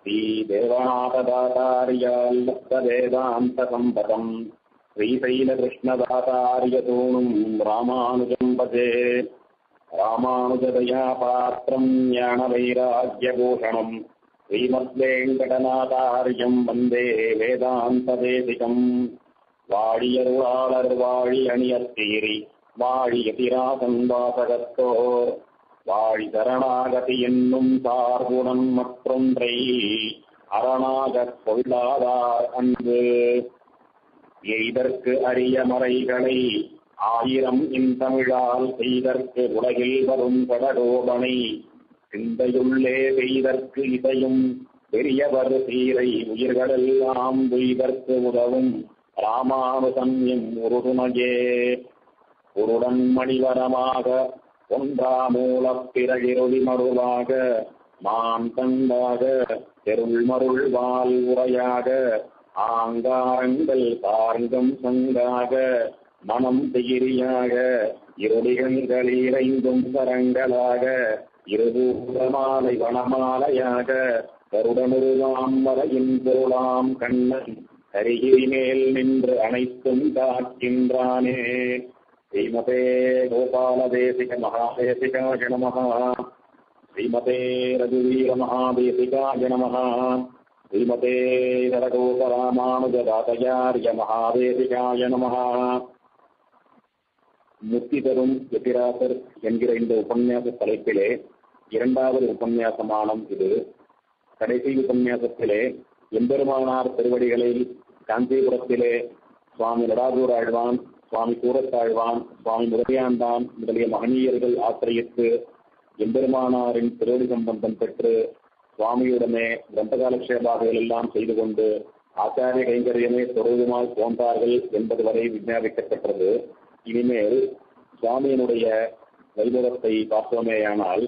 श्रीदेवनाथदातार्याल्लब्धवेदान्तसम्पदम् श्रीशैलकृष्णदातार्यतूणुम् रामानुजम् भजे रामानुजदयापात्रम् ज्ञानवैराग्यभूषणम् श्रीमद्वेङ्कटनाथार्यम् वन्दे वेदान्तदेशिकम् வாழியருளாளர் வாழி அணியத்தீரி வாழியதிராசன் வாசகத்தோர் வாழி சரணாகதி என்னும் சார்புடன் மற்றொன்றை அரணாகக் கொள்ளாதார் அன்பு எய்தற்கு அரிய மறைகளை ஆயிரம் இன்தமிழால் செய்தற்கு உலகில் வரும் கடகோபனை சிந்தையுள்ளே செய்தற்கு இசையும் பெரியவர் சீரை உயிர்களெல்லாம் உய்தற்கு உதவும் ராமானுசன் எம் உருதுணையே உருடன் மணிவரமாக ஒன்றா மூலப் பிறகிருளி மருளாக மான் தந்தாக தெருள் மருள் வால் உரையாக ஆங்காரங்கள் தார்ங்கம் சங்காக மனம் திகிரியாக இருடிகங்கள் இறைந்தும் கரங்களாக இருபூரமாலை வனமாலையாக கருடனுருவாம் வரையின் பொருளாம் கண்ணன் கரிகிரி மேல் நின்று அனைத்தும் காக்கின்றானே ஸ்ரீமதே கோபாலதேசிக மகாதேசிகாய நமः ஸ்ரீமதே ரகுவீர மகாதேசிகாய நமः ஸ்ரீமதே சரகோபராமானுஜதாதயாரிய மகாதேசிகாய நமः முக்தி தரும் எதிராசர் என்கிற இந்த உபன்யாச தலைப்பிலே இரண்டாவது உபன்யாசமானம் இது கடைசி உபன்யாசத்திலே எம்பெருமானார் திருவடிகளில் காஞ்சிபுரத்திலே சுவாமி நடாதூர் ஆழ்வான் சுவாமி சூரத்தாழ்வான் சுவாமி முருகையாண்டான் முதலிய மகனீயர்கள் ஆசிரியத்து எம்பெருமானாரின் திருவடி சம்பந்தம் பெற்று சுவாமியுடனே கிரந்தகாலக்ஷேபாதைகள் எல்லாம் செய்து கொண்டு ஆச்சாரிய கைங்கரியமே தொடர்புமாய் போன்றார்கள் என்பது வரை விஞ்ஞாபிக்கப்பட்டது இனிமேல் சுவாமியினுடைய வைபவத்தை பார்த்தோமேயானால்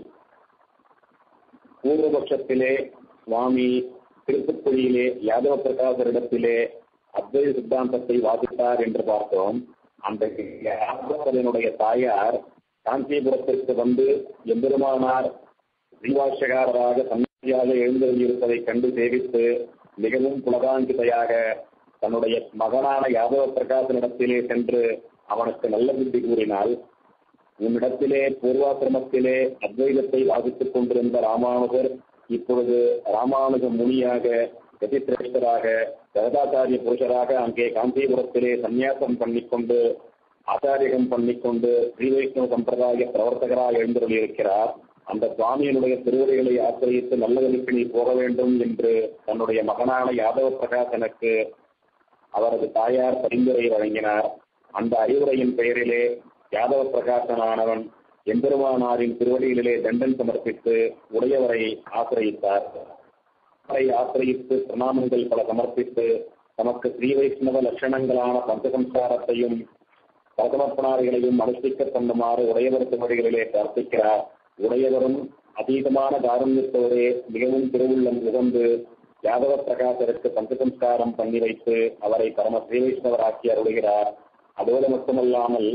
பூர்வபட்சத்திலே சுவாமி திருப்புக்குழியிலே யாதவ பிரகாசரிடத்திலே அத்வைத சித்தாந்தத்தை வாதித்தார் என்று பார்த்தோம் அந்த யாதவனுடைய தாயார் காஞ்சிபுரத்திற்கு வந்து எம்பெருமானார் ஸ்ரீவாஷகாரராக சன்னியாக எழுந்திருப்பதை கண்டு சேவித்து மிகவும் புலகாங்கிதையாக தன்னுடைய மகனான யாதவ பிரகாசனிடத்திலே சென்று அவனுக்கு நல்ல புத்தி கூறினால் உன்னிடத்திலே பூர்வாசிரமத்திலே அத்வைதத்தை வாதித்துக் கொண்டிருந்த ராமானுஜர் இப்பொழுது ராமானுஜ முனியாக கதிசிரேஷ்டராக ஜகதாச்சாரிய புருஷராக அங்கே காஞ்சிபுரத்திலே சந்நியாசம் பண்ணிக்கொண்டு ஆச்சாரியம் பண்ணிக்கொண்டு ஸ்ரீ வைஷ்ணவ சம்பிரதாய பிரவர்த்தகராக எழுந்தருளியிருக்கிறார் அந்த சுவாமியினுடைய திருவடிகளை ஆசிரியத்து நல்லதற்கு நீ போக வேண்டும் என்று தன்னுடைய மகனான யாதவ பிரகாசனுக்கு அவரது தாயார் பரிந்துரை வழங்கினார் அந்த அறிவுரையின் பெயரிலே யாதவ பிரகாசனானவன் எம்பெருமானாரின் திருவடிகளிலே தண்டன் சமர்ப்பித்து உடையவரை ஆசிரியித்தார் அவரை ஆசிரியித்து பிரணாமங்கள் பல சமர்ப்பித்து தமக்கு ஸ்ரீ வைஷ்ணவ லட்சணங்களான பஞ்சசம்சாரத்தையும் பரதமப்பனாரிகளையும் அனுஷ்டிக்க பண்ணுமாறு உடையவர் திருவடிகளிலே பிரார்த்திக்கிறார் உடையவரும் அதீதமான காரண்யத்தோரே மிகவும் திருவுள்ளம் உகந்து யாதவ பிரகாசருக்கு பஞ்சசம்ஸ்காரம் பண்ணி வைத்து அவரை பரம ஸ்ரீ வைஷ்ணவராக்கி அருளுகிறார் அதோடு மட்டுமல்லாமல்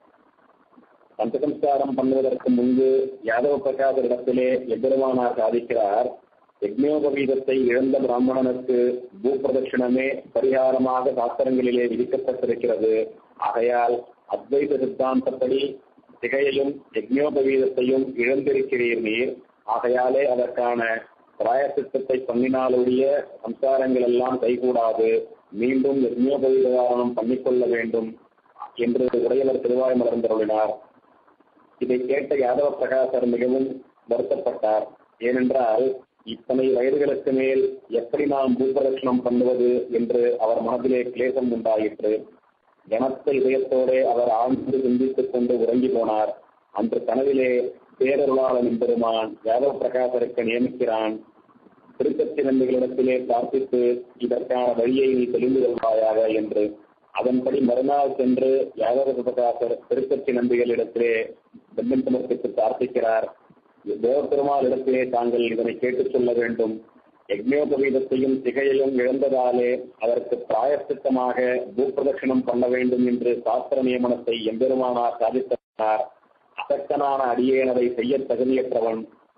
பஞ்சசம்ஸ்காரம் பண்ணுவதற்கு முன்பு யாதவ பிரகாசரிடத்திலே எம்பெருமானார் சாதிக்கிறார் யக்ஞோபவீதத்தை இழந்த பிராமணனுக்கு பூப்பிரதட்சிணமே பரிகாரமாக சாஸ்திரங்களிலே விதிக்கப்பட்டிருக்கிறது ஆகையால் அத்வைத சித்தாந்தப்படி திகையையும் யக்ஞோபவீதத்தையும் இழந்திருக்கிறீர் நீர் ஆகையாலே அதற்கான பிராயசித்தத்தை பண்ணினாலுடைய சம்சாரங்கள் எல்லாம் கைகூடாது மீண்டும் யக்ஞோபவீதாரணம் பண்ணிக்கொள்ள வேண்டும் என்று உடையவர் திருவாய் மலர்ந்தருளினார் இதை கேட்ட யாதவ பிரகாசர் மிகவும் வருத்தப்பட்டார் ஏனென்றால் இத்தனை வயதுகளுக்கு மேல் எப்படி நாம் பூபரட்சணம் பண்ணுவது என்று அவர் மனதிலே கிளேசம் உண்டாயிற்று கனத்த இதயத்தோடு அவர் ஆழ்ந்து சிந்தித்துக் கொண்டு உறங்கி போனார் அன்று கனவிலே பேரருளாளன் பெருமான் யாதவ பிரகாசருக்கு நியமிக்கிறான் திருக்கட்சி நம்பிகளிடத்திலே பிரார்த்தித்து இதற்கான வழியை நீ தெரிந்து கொள்வாயாக என்று அதன்படி மறுநாள் சென்று யாதவ பிரகாசர் திருக்கட்சி நம்பிகளிடத்திலே தண்டன் சமர்ப்பித்து பிரார்த்திக்கிறார் தேவபெருமாள் இடத்திலே தாங்கள் இதனை கேட்டுச் சொல்ல வேண்டும் யக்ஞோபவீதத்தையும் திகையையும் இழந்ததாலே அதற்கு பிராயசித்தமாக பூப்பிரதட்சணம் பண்ண வேண்டும் என்று சாஸ்திர நியமனத்தை எம்பெருமானார் சாதித்தார் அசக்தனான அடியேனதை செய்ய தகுதியற்றவன்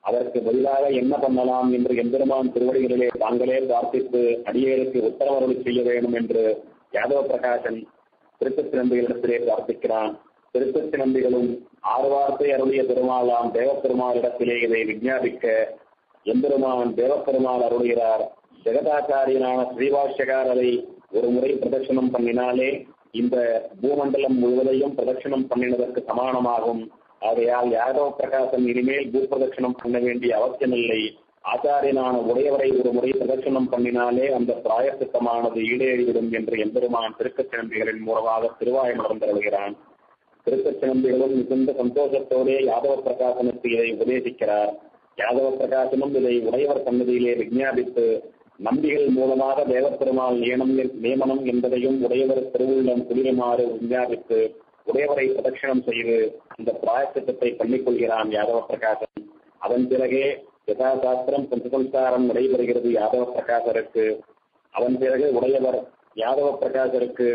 அதற்கு பதிலாக என்ன பண்ணலாம் என்று எம்பெருமான் திருவடிகளிலே தாங்களே பிரார்த்தித்து அடியேருக்கு உத்தரவருளி செய்ய வேண்டும் என்று யாதவ பிரகாசன் திருப்பத்தி நம்பிகளிடத்திலே பிரார்த்திக்கிறான் திருப்பத்தி நம்பிகளும் ஆறு வார்த்தை அருளிய பெருமாளாம் தேவப்பெருமாளிடத்திலே இதை விஞ்ஞாபிக்க எம்பெருமான் தேவப்பெருமாள் அருளுகிறார் ஜெகதாச்சாரியனான ஸ்ரீபாஷ்யகார் அதை ஒரு முறை பிரதட்சணம் பண்ணினாலே இந்த பூமண்டலம் முழுவதையும் பிரதட்சணம் பண்ணினதற்கு சமானமாகும் ஆகையால் யாதவ பிரகாசன் இனிமேல் பூப்பிரதட்சணம் பண்ண வேண்டிய அவசியமில்லை ஆச்சாரியனான உடையவரை ஒரு முறை பிரதட்சணம் பண்ணினாலே அந்த பிராயசித்தமானது ஈடேறிவிடும் என்று எம்பெருமான் திருக்கச்சிலம்பிகளின் மூலமாக திருவாயம் தருகிறான் திருக்கச்சிலம்பிகளும் மிகுந்த சந்தோஷத்தோடே யாதவ பிரகாசனுக்கு இதை உபதேசிக்கிறார் யாதவ பிரகாசனும் இதை உடையவர் சன்னதியிலே விஞ்ஞாபித்து நம்பிகள் மூலமாக தேவப்பெருமாள் நியமனம் நியமனம் என்பதையும் உடையவர் திருவுள்ளம் குளிருமாறு விஞ்ஞாபித்து உடையவரை பிரதட்சணம் செய்து அந்த பிராயசித்தத்தை பண்ணிக்கொள்கிறான் யாதவ பிரகாசன் அதன் பிறகே யதாசாஸ்திரம் பஞ்சசம்சாரம் நடைபெறுகிறது யாதவ பிரகாசருக்கு அதன் பிறகு உடையவர் யாதவ பிரகாசருக்கு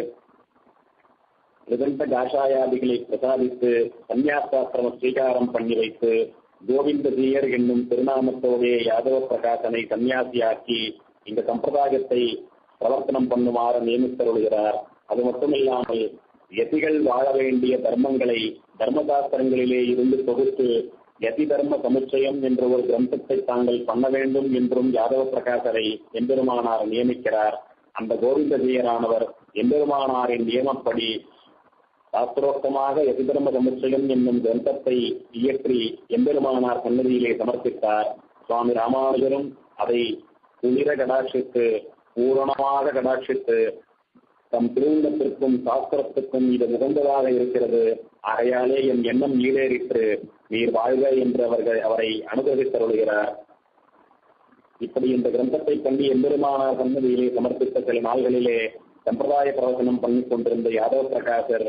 நிகழ்ந்த காஷாயாதிகளை பிரசாதித்து சன்னியாசாஸ்திரம் ஸ்வீகாரம் பண்ணி வைத்து கோவிந்தஜீயர் என்னும் திருநாமத்தோடே யாதவ பிரகாசனை சன்னியாசியாக்கி இந்த சம்பிரதாயத்தை பிரவர்த்தனம் பண்ணுமாறு நியமித்தருளுகிறார் அது மட்டுமில்லாமல் யதிகள் வாழ வேண்டிய தர்மங்களை தர்மசாஸ்திரங்களிலே இருந்து தொகுத்து யதி தர்ம சமுச்சயம் என்ற ஒரு கிரந்தத்தை தாங்கள் பண்ண வேண்டும் என்றும் யாதவ பிரகாசரை எம்பெருமானார் நியமிக்கிறார் அந்த கோவிந்தஜீயரானவர் எம்பெருமானாரின் நியமப்படி சாஸ்திரோக்தமாக யதிதர்ம சமுச்சயம் என்னும் கிரந்தத்தை இயற்றி எம்பெருமானார் சன்னதியிலே சமர்ப்பித்தார் சுவாமி ராமானுஜரும் அதை குளிர கடாட்சித்து பூரணமாக கடாட்சித்து தம் திருவுள்ளத்திற்கும் சாஸ்திரத்துக்கும் இது உகந்ததாக இருக்கிறது ஆகையாலே என் எண்ணம் ஈடேறிற்று நீர் வாழ்க என்று அவர்கள் அவரை அனுபவித்தருளுகிறார் இப்படி இந்த கிரந்தத்தை கண்டு எம்பெருமானார் சன்னதியிலே சமர்ப்பித்த சில நாள்களிலே சம்பிரதாய பிரவசனம் பண்ணிக் கொண்டிருந்த யாதவ பிரகாசர்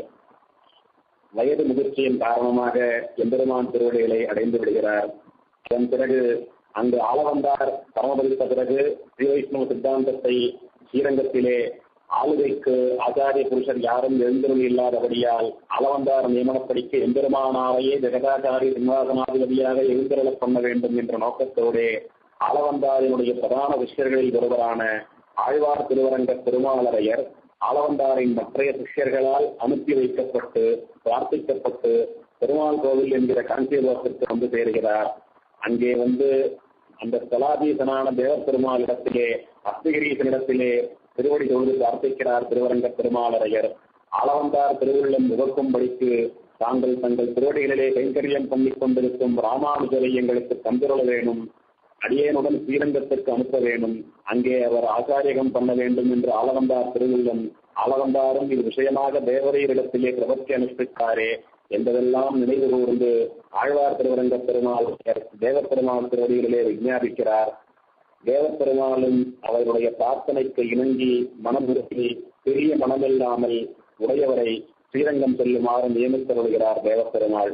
வயது முதிர்ச்சியின் காரணமாக எம்பெருமான் திருவடிகளை அடைந்து விடுகிறார் அதன் பிறகு அங்கு ஆளவந்தார் பரமபலித்த பிறகு ஸ்ரீ வைஷ்ணவ சித்தாந்தத்தை ஸ்ரீரங்கத்திலே ஆளுகைக்கு ஆச்சாரிய புருஷர் யாரும் எழுந்தருள் இல்லாதபடியால் ஆளவந்தார் நியமனப்படிக்கு எம்பெருமானாரையே ஜெகதாச்சாரி சிம்மாசனாதிபதியாக எழுந்தருளப் பண்ண வேண்டும் என்ற நோக்கத்தோடே ஆளவந்தாரினுடைய பிரதான சிஷ்யர்களில் ஒருவரான ஆழ்வார் திருவரங்க திருமாலரையர் ஆளவந்தாரின் மற்றைய சிஷ்யர்களால் அனுப்பி வைக்கப்பட்டு பிரார்த்திக்கப்பட்டு பெருமாள் கோவில் என்கிற காஞ்சிபுரத்திற்கு வந்து சேருகிறார் அங்கே வந்து அந்த ஸ்தலாதீசனான தேவ பெருமாளிடத்திலே அஸ்தகிரீசனிடத்திலே திருவடி தொழுது பிரார்த்திக்கிறார் திருவரங்க பெருமாளரையர் ஆளவந்தார் திருவுள்ளம் முகக்கும்படிக்கு தாங்கள் தங்கள் திருவடிகளிலே கைங்கரியம் பண்ணிக் கொண்டிருக்கும் ராமானுஜரை எங்களுக்கு தந்திருள வேணும் அடியேனுடன் ஸ்ரீரங்கத்திற்கு அனுப்ப வேண்டும் அங்கே அவர் ஆச்சாரியகம் பண்ண வேண்டும் என்று ஆளவந்தார் திருவுள்ளம் ஆளவந்தாரும் இது விஷயமாக தேவரையரிடத்திலே பிரபத்தி அனுஷ்டித்தாரே என்பதெல்லாம் நினைவு கூர்ந்து ஆழ்வார் திருவரங்க பெருமாள் தேவ பெருமாள் திருவடிகளிலே விஞ்ஞாபிக்கிறார் தேவ பெருமாளும் அவருடைய பிரார்த்தனைக்கு இணங்கி மனமுருகி பெரிய மனமில்லாமல் உடையவரை ஸ்ரீரங்கம் செல்லுமாறு நியமித்தருளுகிறார் தேவ பெருமாள்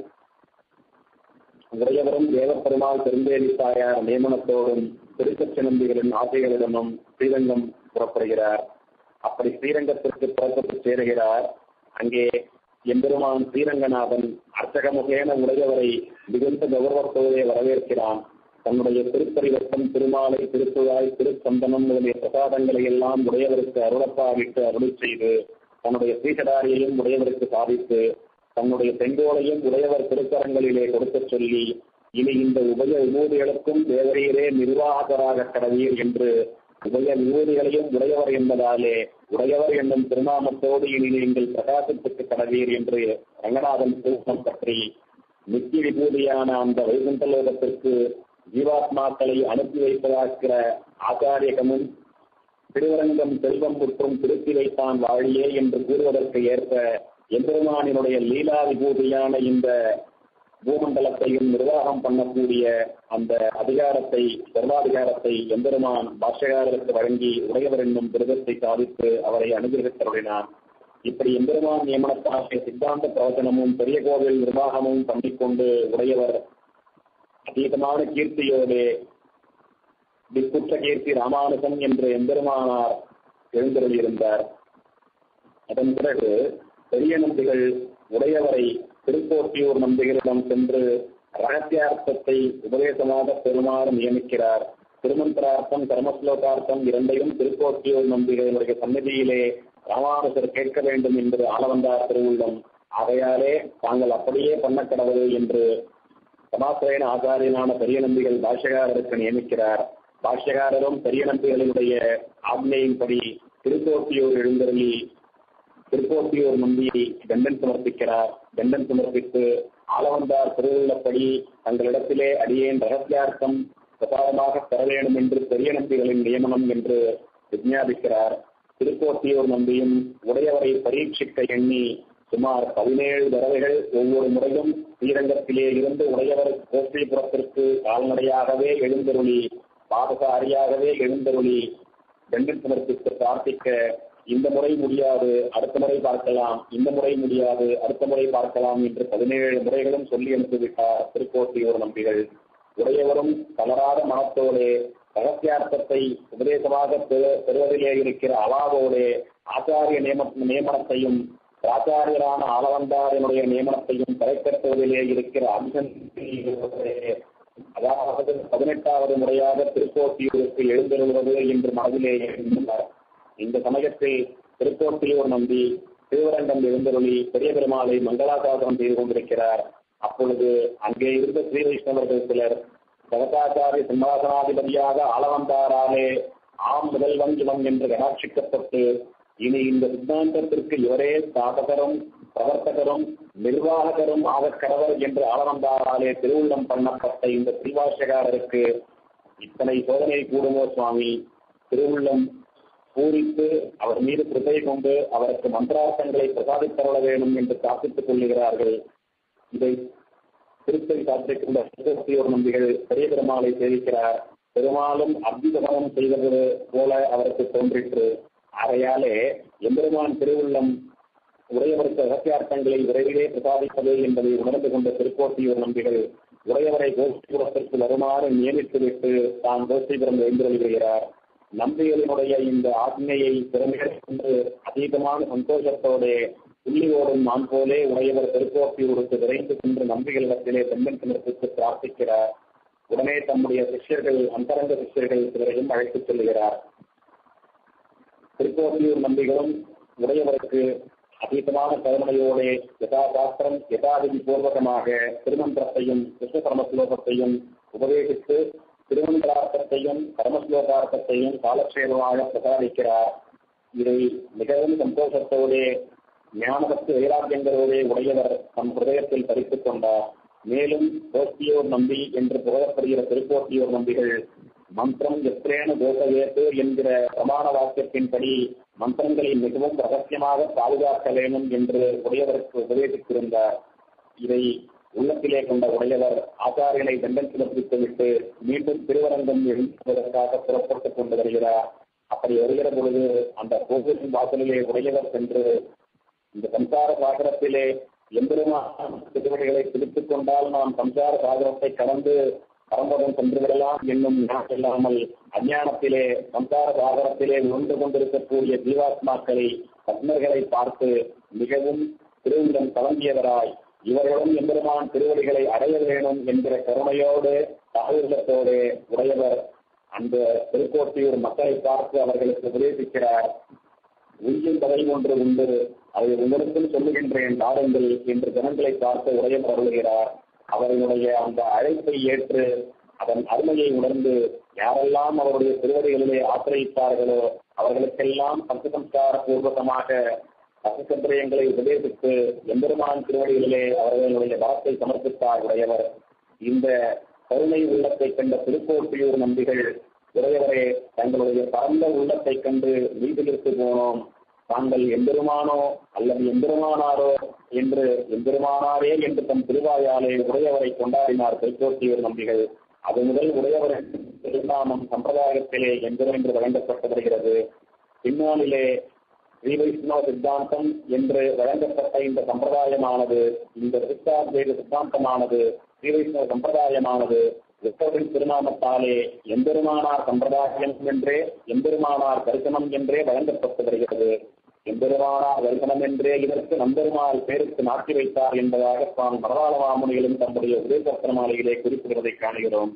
உடையவரும் தேவப்பெருமாள் பெருந்தேவி தாயார் நியமனத்தோடும் திருக்கச்சினம்பிகளின் ஆசைகளிடமும் ஸ்ரீரங்கம் புறப்படுகிறார் அப்படி ஸ்ரீரங்கத்திற்கு புறப்பட்டு சேருகிறார் அங்கே எம்பெருமான் ஸ்ரீரங்கநாதன் அர்ச்சகமுகேன உடையவரை மிகுந்த கௌரவத்தோடே வரவேற்கிறான் தன்னுடைய திருப்பரிவட்டம் திருமாலை திருப்புழாய் திருச்சந்தனம் முதலிய பிரசாதங்களை எல்லாம் உடையவருக்கு அருளப்பாவிட்டு அருளி செய்து தன்னுடைய ஸ்ரீசடாரியையும் உடையவருக்கு சாதித்து தன்னுடைய செங்கோலையும் உடையவர் திருக்கரங்களிலே கொடுக்கச் சொல்லி இனி இந்த உபய விபூதிகளுக்கும் தேவரீரே நிர்வாகராக கடவீர் என்று உபய விபூதிகளையும் உடையவர் என்பதாலே உடையவர் என்னும் திருநாமத்தோடு இனி நீங்கள் பிரகாசத்துக்கு கடவீர் என்று ரங்கநாதன் திருமணம் பற்றி நித்திய விபூதியான அந்த வைகுண்ட லோகத்திற்கு ஜீவாத்மாக்களை அனுப்பி வைப்பதாக்கிற ஆச்சாரியகமும் திருவரங்கம் செல்வம் புற்றும் திருத்தி வைத்தான் வாழியே என்று கூறுவதற்கு ஏற்ப எம்பெருமானினுடைய லீலா விபூதியான இந்த பூமண்டலத்தையும் நிர்வாகம் பண்ணக்கூடிய அந்த அதிகாரத்தை சர்வாதிகாரத்தை எம்பெருமான் பாஷ்யகாரருக்கு வழங்கி உடையவர் என்னும் விருதத்தை சாதித்து அவரை அனுகிரகித்தருளினார் இப்படி எம்பெருமான் நியமனத்தாகிய சித்தாந்த பிரவச்சனமும் பெரிய கோவில் நிர்வாகமும் பண்ணிக்கொண்டு உடையவர் அதீதமான கீர்த்தியோடு திக்குற்ற கீர்த்தி ராமானுஜன் என்ற எம்பெருமானார் எழுந்தருளியிருந்தார் அதன் பிறகு பெரிய நம்பிகள் உடையவரை திருக்கோட்டியூர் நம்பிகளிடம் சென்று ரகசியார்த்தத்தை உபதேசமாக பெருமாறு நியமிக்கிறார் திருமந்திரார்த்தம் கர்மஸ்லோகார்த்தம் இரண்டையும் திருக்கோட்டியூர் நம்பிகளுடைய சன்னதியிலே ராமானுசர் கேட்க வேண்டும் என்று ஆளவந்தார் திருவுள்ளம் ஆகையாலே தாங்கள் அப்படியே பண்ண கடவுள் என்று சமாசிரயன ஆச்சாரியனான பெரிய நம்பிகள் பாஷ்யகாரருக்கு நியமிக்கிறார் பாஷ்யகாரரும் பெரிய நம்பிகளினுடைய ஆக்னையின்படி திருக்கோட்டியூர் எழுந்தருளி திருக்கோட்டியூர் நம்பியை தண்டன் சமர்ப்பிக்கிறார் தண்டன் சமர்ப்பித்து ஆளவந்தார் திருவுள்ளப்படி தங்களிடத்திலே அடியேன் ரகசியார்த்தம் பிரசாரமாக பெற வேண்டும் என்று பெரிய நம்பிகளின் நியமனம் என்று விஞ்ஞாபிக்கிறார் திருக்கோட்டியூர் நம்பியும் உடையவரை பரீட்சிக்க எண்ணி சுமார் பதினேழு தடவைகள் ஒவ்வொரு முறையும் ஸ்ரீரங்கத்திலே இருந்து உடையவர் கோஷ்டிபுரத்திற்கு கால்நடையாகவே எழுந்தருளி பாதசாரியாகவே எழுந்தருளி தண்டன் சமர்ப்பித்து பிரார்த்திக்க இந்த முறை முடியாது அடுத்த முறை பார்க்கலாம் இந்த முறை முடியாது அடுத்த முறை பார்க்கலாம் என்று பதினேழு முறைகளும் சொல்லி அனுப்பிவிட்டார் திருக்கோட்டியூர் நம்பிகள் உடையவரும் தளராத மனத்தோடு ரகசியார்த்தத்தை உபதேசமாக பெறுவதிலே இருக்கிற அவாவோடு ஆச்சாரிய நியம நியமனத்தையும் ஆச்சாரியரான ஆளவந்தாரினுடைய நியமனத்தையும் கரைக்கட்டுவதிலே இருக்கிற அம்சம் அதாவது பதினெட்டாவது முறையாக திருக்கோட்டியூருக்கு எழுந்தருள்வது என்று மனதிலே எண்ணினார் இந்த சமயத்தில் திருக்கோட்டியூர் நம்பி திருவரங்கம் எழுந்தருளி பெரிய பெருமாளை மங்களாசாசனம் செய்து கொண்டிருக்கிறார் அப்பொழுது அங்கே இருந்த ஸ்ரீ வைஷ்ணவர்கள் சிலர் சகதாச்சாரிய சிம்மாசனாதிபதியாக ஆளவந்தாராலே ஆம் முதல்வன் இவன் என்று கடாட்சிக்கப்பட்டு இனி இந்த சித்தாந்தத்திற்கு இவரே ஸ்தாபகரும் பிரவர்த்தகரும் நிர்வாககரும் ஆகக் கடவர் என்று ஆளவந்தாராலே திருவுள்ளம் பண்ணப்பட்ட இந்த ஸ்ரீவாஷகாரருக்கு இத்தனை சோதனை கூடுமோ சுவாமி திருவுள்ளம் பூரித்து அவர் மீது கிருப்பை கொண்டு அவருக்கு மந்திரார்த்தங்களை பிரசாதித்தருள வேண்டும் என்று பிரார்த்தித்துக் கொள்ளுகிறார்கள் இதை திருப்பதி சாத்திருக்கின்ற சரஸ்வதியோர் நம்பிகள் பெரிய பெருமாளை சேவிக்கிறார் பெருமாளும் அத்விதமனம் செய்வது போல அவருக்கு தோன்றிற்று ஆகையாலே எம்பெருமான் திருவுள்ளம் உடையவருக்கு ரகசியார்த்தங்களை விரைவிலே பிரசாதிப்பது என்பதை உணர்ந்து கொண்ட திருக்கோட்டியூர் நம்பிகள் உடையவரை கோஷ்டிபுரத்திற்கு வருமாறு நியமித்துவிட்டு தான் கோஷ்டிபுரம் எழுந்துள்ளார் நம்பிகளினுடைய இந்த ஆజ్ఞையை திறமையற்கொண்டு அதீதமான சந்தோஷத்தோடு புள்ளி ஓடும் மான் போலே உடையவர் திருக்கோட்டியூருக்கு விரைந்து சென்று நம்பிகளிடத்திலே பெண்மன் சமர்ப்பித்து பிரார்த்திக்கிறார் உடனே தம்முடைய சிஷ்யர்கள் அந்தரங்க சிஷ்யர்கள் சிலரையும் அழைத்துச் செல்கிறார் திருக்கோட்டியூர் நம்பிகளும் உடையவருக்கு அதீதமான கருணையோடு யதாசாஸ்திரம் யதாவிதி பூர்வகமாக திருமந்திரத்தையும் கிருஷ்ண கர்மஸ்லோகத்தையும் உபதேசித்து திருமந்திரார்த்தத்தையும் கர்மஸ்லோகார்த்தத்தையும் காலக்ஷேபமாக பிரசாதிக்கிறார் இதை மிகவும் சந்தோஷத்தோடு ஞானபக்தி வைராக்கியங்களோடே உடையவர் தம் ஹிருதயத்தில் பறித்துக் கொண்டார் மேலும் கோஷ்டியோர் நம்பி என்று புகழப்படுகிற திருக்கோட்டியோர் நம்பிகள் மந்திரம் எத்திரேன கோசவேத்து என்கிற பிரமாண வாக்கியத்தின்படி மந்திரங்களை மிகவும் ரகசியமாக பாதுகாக்க வேண்டும் என்று உடையவருக்கு உபதேசித்திருந்தார் இதை உள்ளத்திலே கொண்ட உடையவர் ஆச்சாரியனை தண்டன் சிறப்பித்துவிட்டு மீண்டும் திருவரங்கம் எழுதுவதற்காக புறப்பட்டுக் கொண்டு வருகிறார் அப்படி வருகிற பொழுது அந்த கோவிலின் வாசலிலே உடையவர் சென்று இந்த சம்சார சாகரத்திலே எம்பெருமான திருவடிகளை பிடித்துக் கொண்டால் நாம் சம்சார சாகரத்தை கடந்து பரம்பரம் சென்று விடலாம் என்னும் இல்லாமல் அஞ்ஞானத்திலே சம்சார சாகரத்திலே உண்டு கொண்டிருக்கக்கூடிய ஜீவாத்மாக்களை பத்மர்களை பார்த்து மிகவும் திருவிடம் கலங்கியவராய் இவர்களும் எம்பெருமான் திருவடிகளை அடைய வேணும் என்கிற கருணையோடு தாழ்வுள்ளத்தோடு உடையவர் அந்த திருக்கோட்டியூர் மக்களை பார்த்து அவர்களுக்கு உபதேசிக்கிறார் உயிர் பதவி ஒன்று உண்டு அதை உங்களுக்கும் சொல்லுகின்றேன் நாடுங்கள் என்று ஜனங்களை பார்த்து உடையவர் அருள்கிறார் அவர்களுடைய அந்த அழைப்பை ஏற்று அதன் அருமையை உணர்ந்து யாரெல்லாம் அவருடைய திருவடிகளிலே ஆசிரியித்தார்களோ அவர்களுக்கெல்லாம் பஞ்சசம்ஸ்கார பூர்வகமாக பஞ்சசந்திரியங்களை உபதேசித்து எம்பெருமான் திருவடிகளிலே அவர்களுடைய வரத்தை சமர்ப்பித்தார் உடையவர் இந்த கருணை உள்ளத்தை கண்ட திருக்கோட்டியூர் நம்பிகள் உடையவரே தங்களுடைய பரந்த உள்ளத்தை கண்டு வீட்டிலிருந்து போனோம் தாங்கள் எம்பெருமானோ அல்லது எம்பெருமானாரோ என்று எம்பெருமானாரே என்று தம் திருவாயாலே உடையவரை கொண்டாடினார் திருக்கோட்டியூர் நம்பிகள் அது முதல் உடையவரின் திருநாமம் சம்பிரதாயத்திலே எம்பெரும் என்று வழங்கப்பட்டு வருகிறது பின்னாளிலே ஸ்ரீ வைஷ்ணவ சித்தாந்தம் என்று வழங்கப்பட்ட இந்த சம்பிரதாயமானது இந்த சித்தாந்த சித்தாந்தமானது ஸ்ரீ வைஷ்ணவ சம்பிரதாயமானது விஷ்ணுவின் திருநாமத்தாலே எம்பெருமானார் சம்பிரதாயம் என்றே எம்பெருமானார் தரிசனம் என்றே வழங்கப்பட்டு வருகிறது எம்பெருமானார் தரிசனம் என்றே இதற்கு நம்பெருமாள் பேருக்கு நாட்டி வைத்தார் என்பதாக சுவாமி மரவாள மாமுனிகளும் தம்முடைய உதயசத்திர மாலையிலே குறிப்பிடுவதை காணுகிறோம்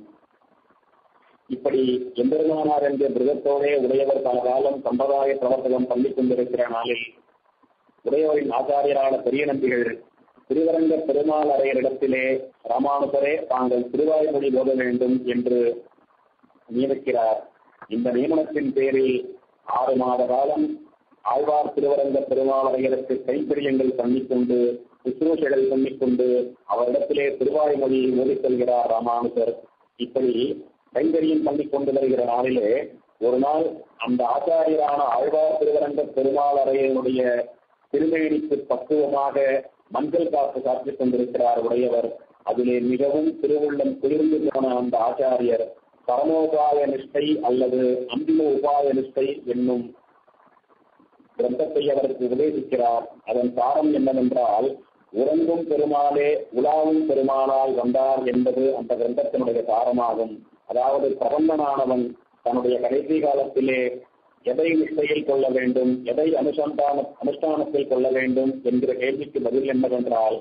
இப்படி எம்பெருமானார் என்ற மிருகத்தோடே உடையவர் பல காலம் சம்பிரதாய பிரவர்த்தகம் பண்ணிக் கொண்டிருக்கிற நாளில் உடையவரின் ஆச்சாரியரான பெரிய நம்பிகள் திருவரங்க பெருமாள் அறையரிடத்திலே ராமானுசரே தாங்கள் திருவாய்மொழி போத வேண்டும் என்று நியமிக்கிறார் இந்த நியமனத்தின் பேரில் ஆறு மாத காலம் ஆழ்வார் திருவரங்க பெருமாளையருக்கு கைப்பிரியங்கள் பண்ணிக்கொண்டு சுற்றுச்சூழல் பண்ணிக்கொண்டு அவரிடத்திலே திருவாய்மொழியை ஓடிச் செல்கிறார் ராமானுஜர் இப்படி கைங்கரியம் பண்ணிக் கொண்டு வருகிற நாளிலே ஒரு நாள் அந்த ஆச்சாரியரான ஆழ்வார் திருவரங்க பெருமாளையனுடைய திருமேனிக்கு பக்குவமாக மஞ்சள் காப்பு காத்துக் கொண்டிருக்கிறார் உடையவர் அதிலே மிகவும் திருவுள்ளம் குளிர்ந்து போன அந்த ஆச்சாரியர் பரமோபாய நிஷ்டை அல்லது அந்திம உபாய நிஷ்டை என்னும் கிரந்தத்தை அவருக்கு உபதேசிக்கிறார் அதன் சாரம் என்னவென்றால் உறங்கும் பெருமாளே உலாவும் பெருமாளால் வந்தார் என்பது அந்த கிரந்தத்தினுடைய சாரமாகும் அதாவது பிரபந்தனானவன் தன்னுடைய கடைசி காலத்திலே எதை நிஷ்டையில் கொள்ள வேண்டும் எதை அனுசந்தான அனுஷ்டானத்தில் கொள்ள வேண்டும் என்கிற கேள்விக்கு பதில் என்னவென்றால்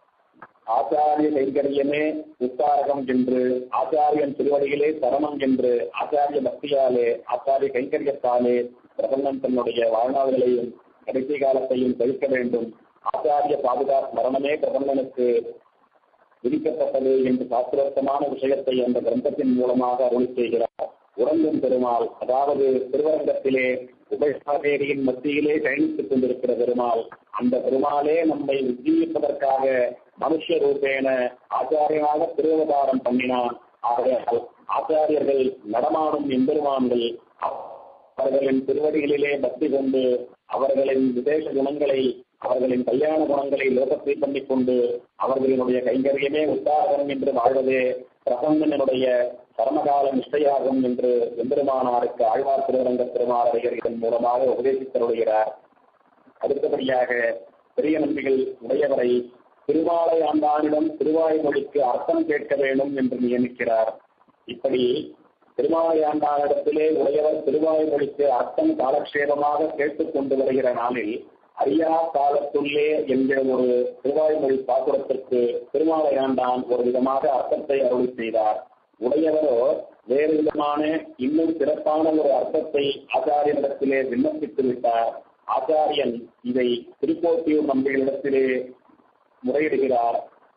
ஆச்சாரிய கைங்கரியமே உத்தாரகம் என்று ஆச்சாரியன் திருவடியிலே சரணம் என்று ஆச்சாரிய பக்தியாலே ஆச்சாரிய கைங்கரியத்தாலே பிரபந்தன் தன்னுடைய வாழ்நாள்களையும் கடைசி காலத்தையும் கழிக்க வேண்டும் ஆச்சாரிய பாதுகாப்பு மரணமே பிரபந்தனுக்கு விதிக்கப்பட்டது என்று சாஸ்திரோத்தமான விஷயத்தை அந்த கிரந்தத்தின் மூலமாக அருள் செய்கிறார் உறங்கும் பெருமாள் அதாவது திருவரங்கத்திலே உபயசாதேரியின் மத்தியிலே பயணித்துக் கொண்டிருக்கிற பெருமாள் அந்த பெருமாளே நம்மை உஜ்ஜீவிப்பதற்காக மனுஷ ரூபேன ஆச்சாரியனாக திருவதாரம் பண்ணினான் ஆகையால் ஆச்சாரியர்கள் நடமாடும் எம்பெருமான்கள் அவர்களின் திருவடிகளிலே பக்தி கொண்டு அவர்களின் விசேஷ குணங்களை அவர்களின் கல்யாண குணங்களை லோகத்தை பண்ணிக் கொண்டு அவர்களினுடைய கைங்கரியமே உத்தாரகம் என்று வாழ்வதே பிரசன்னனுடைய சரணகால நிஷ்டையாகும் என்று எம்பெருமானாருக்கு ஆழ்வார் திருவரங்க பெருமாளையர் இதன் மூலமாக உபதேசித்தருடைகிறார் அடுத்தபடியாக பெரிய நம்பிகள் உடையவரை திருவாலை ஆண்டானிடம் திருவாய்மொழிக்கு அர்த்தம் கேட்க வேண்டும் என்று நியமிக்கிறார் இப்படி திருமாலையாண்டானிடத்திலே உடையவர் திருவாய்மொழிக்கு அர்த்தம் காலக்ஷேபமாக கேட்டுக் கொண்டு வருகிற நாளில் அரியா காலத்துள்ளே என்கிற ஒரு திருவாய்மொழி பாசுரத்திற்கு திருமாலையாண்டான் ஒரு விதமாக அர்த்தத்தை அருள் செய்தார் உடையவரோ வேறு விதமான இன்னும் சிறப்பான ஒரு அர்த்தத்தை ஆச்சாரியனிடத்திலே விண்ணப்பித்து விட்டார் ஆச்சாரியன் இதை திருக்கோட்டியூர் நம்பிகளிடத்திலே முறையிடுகிறார்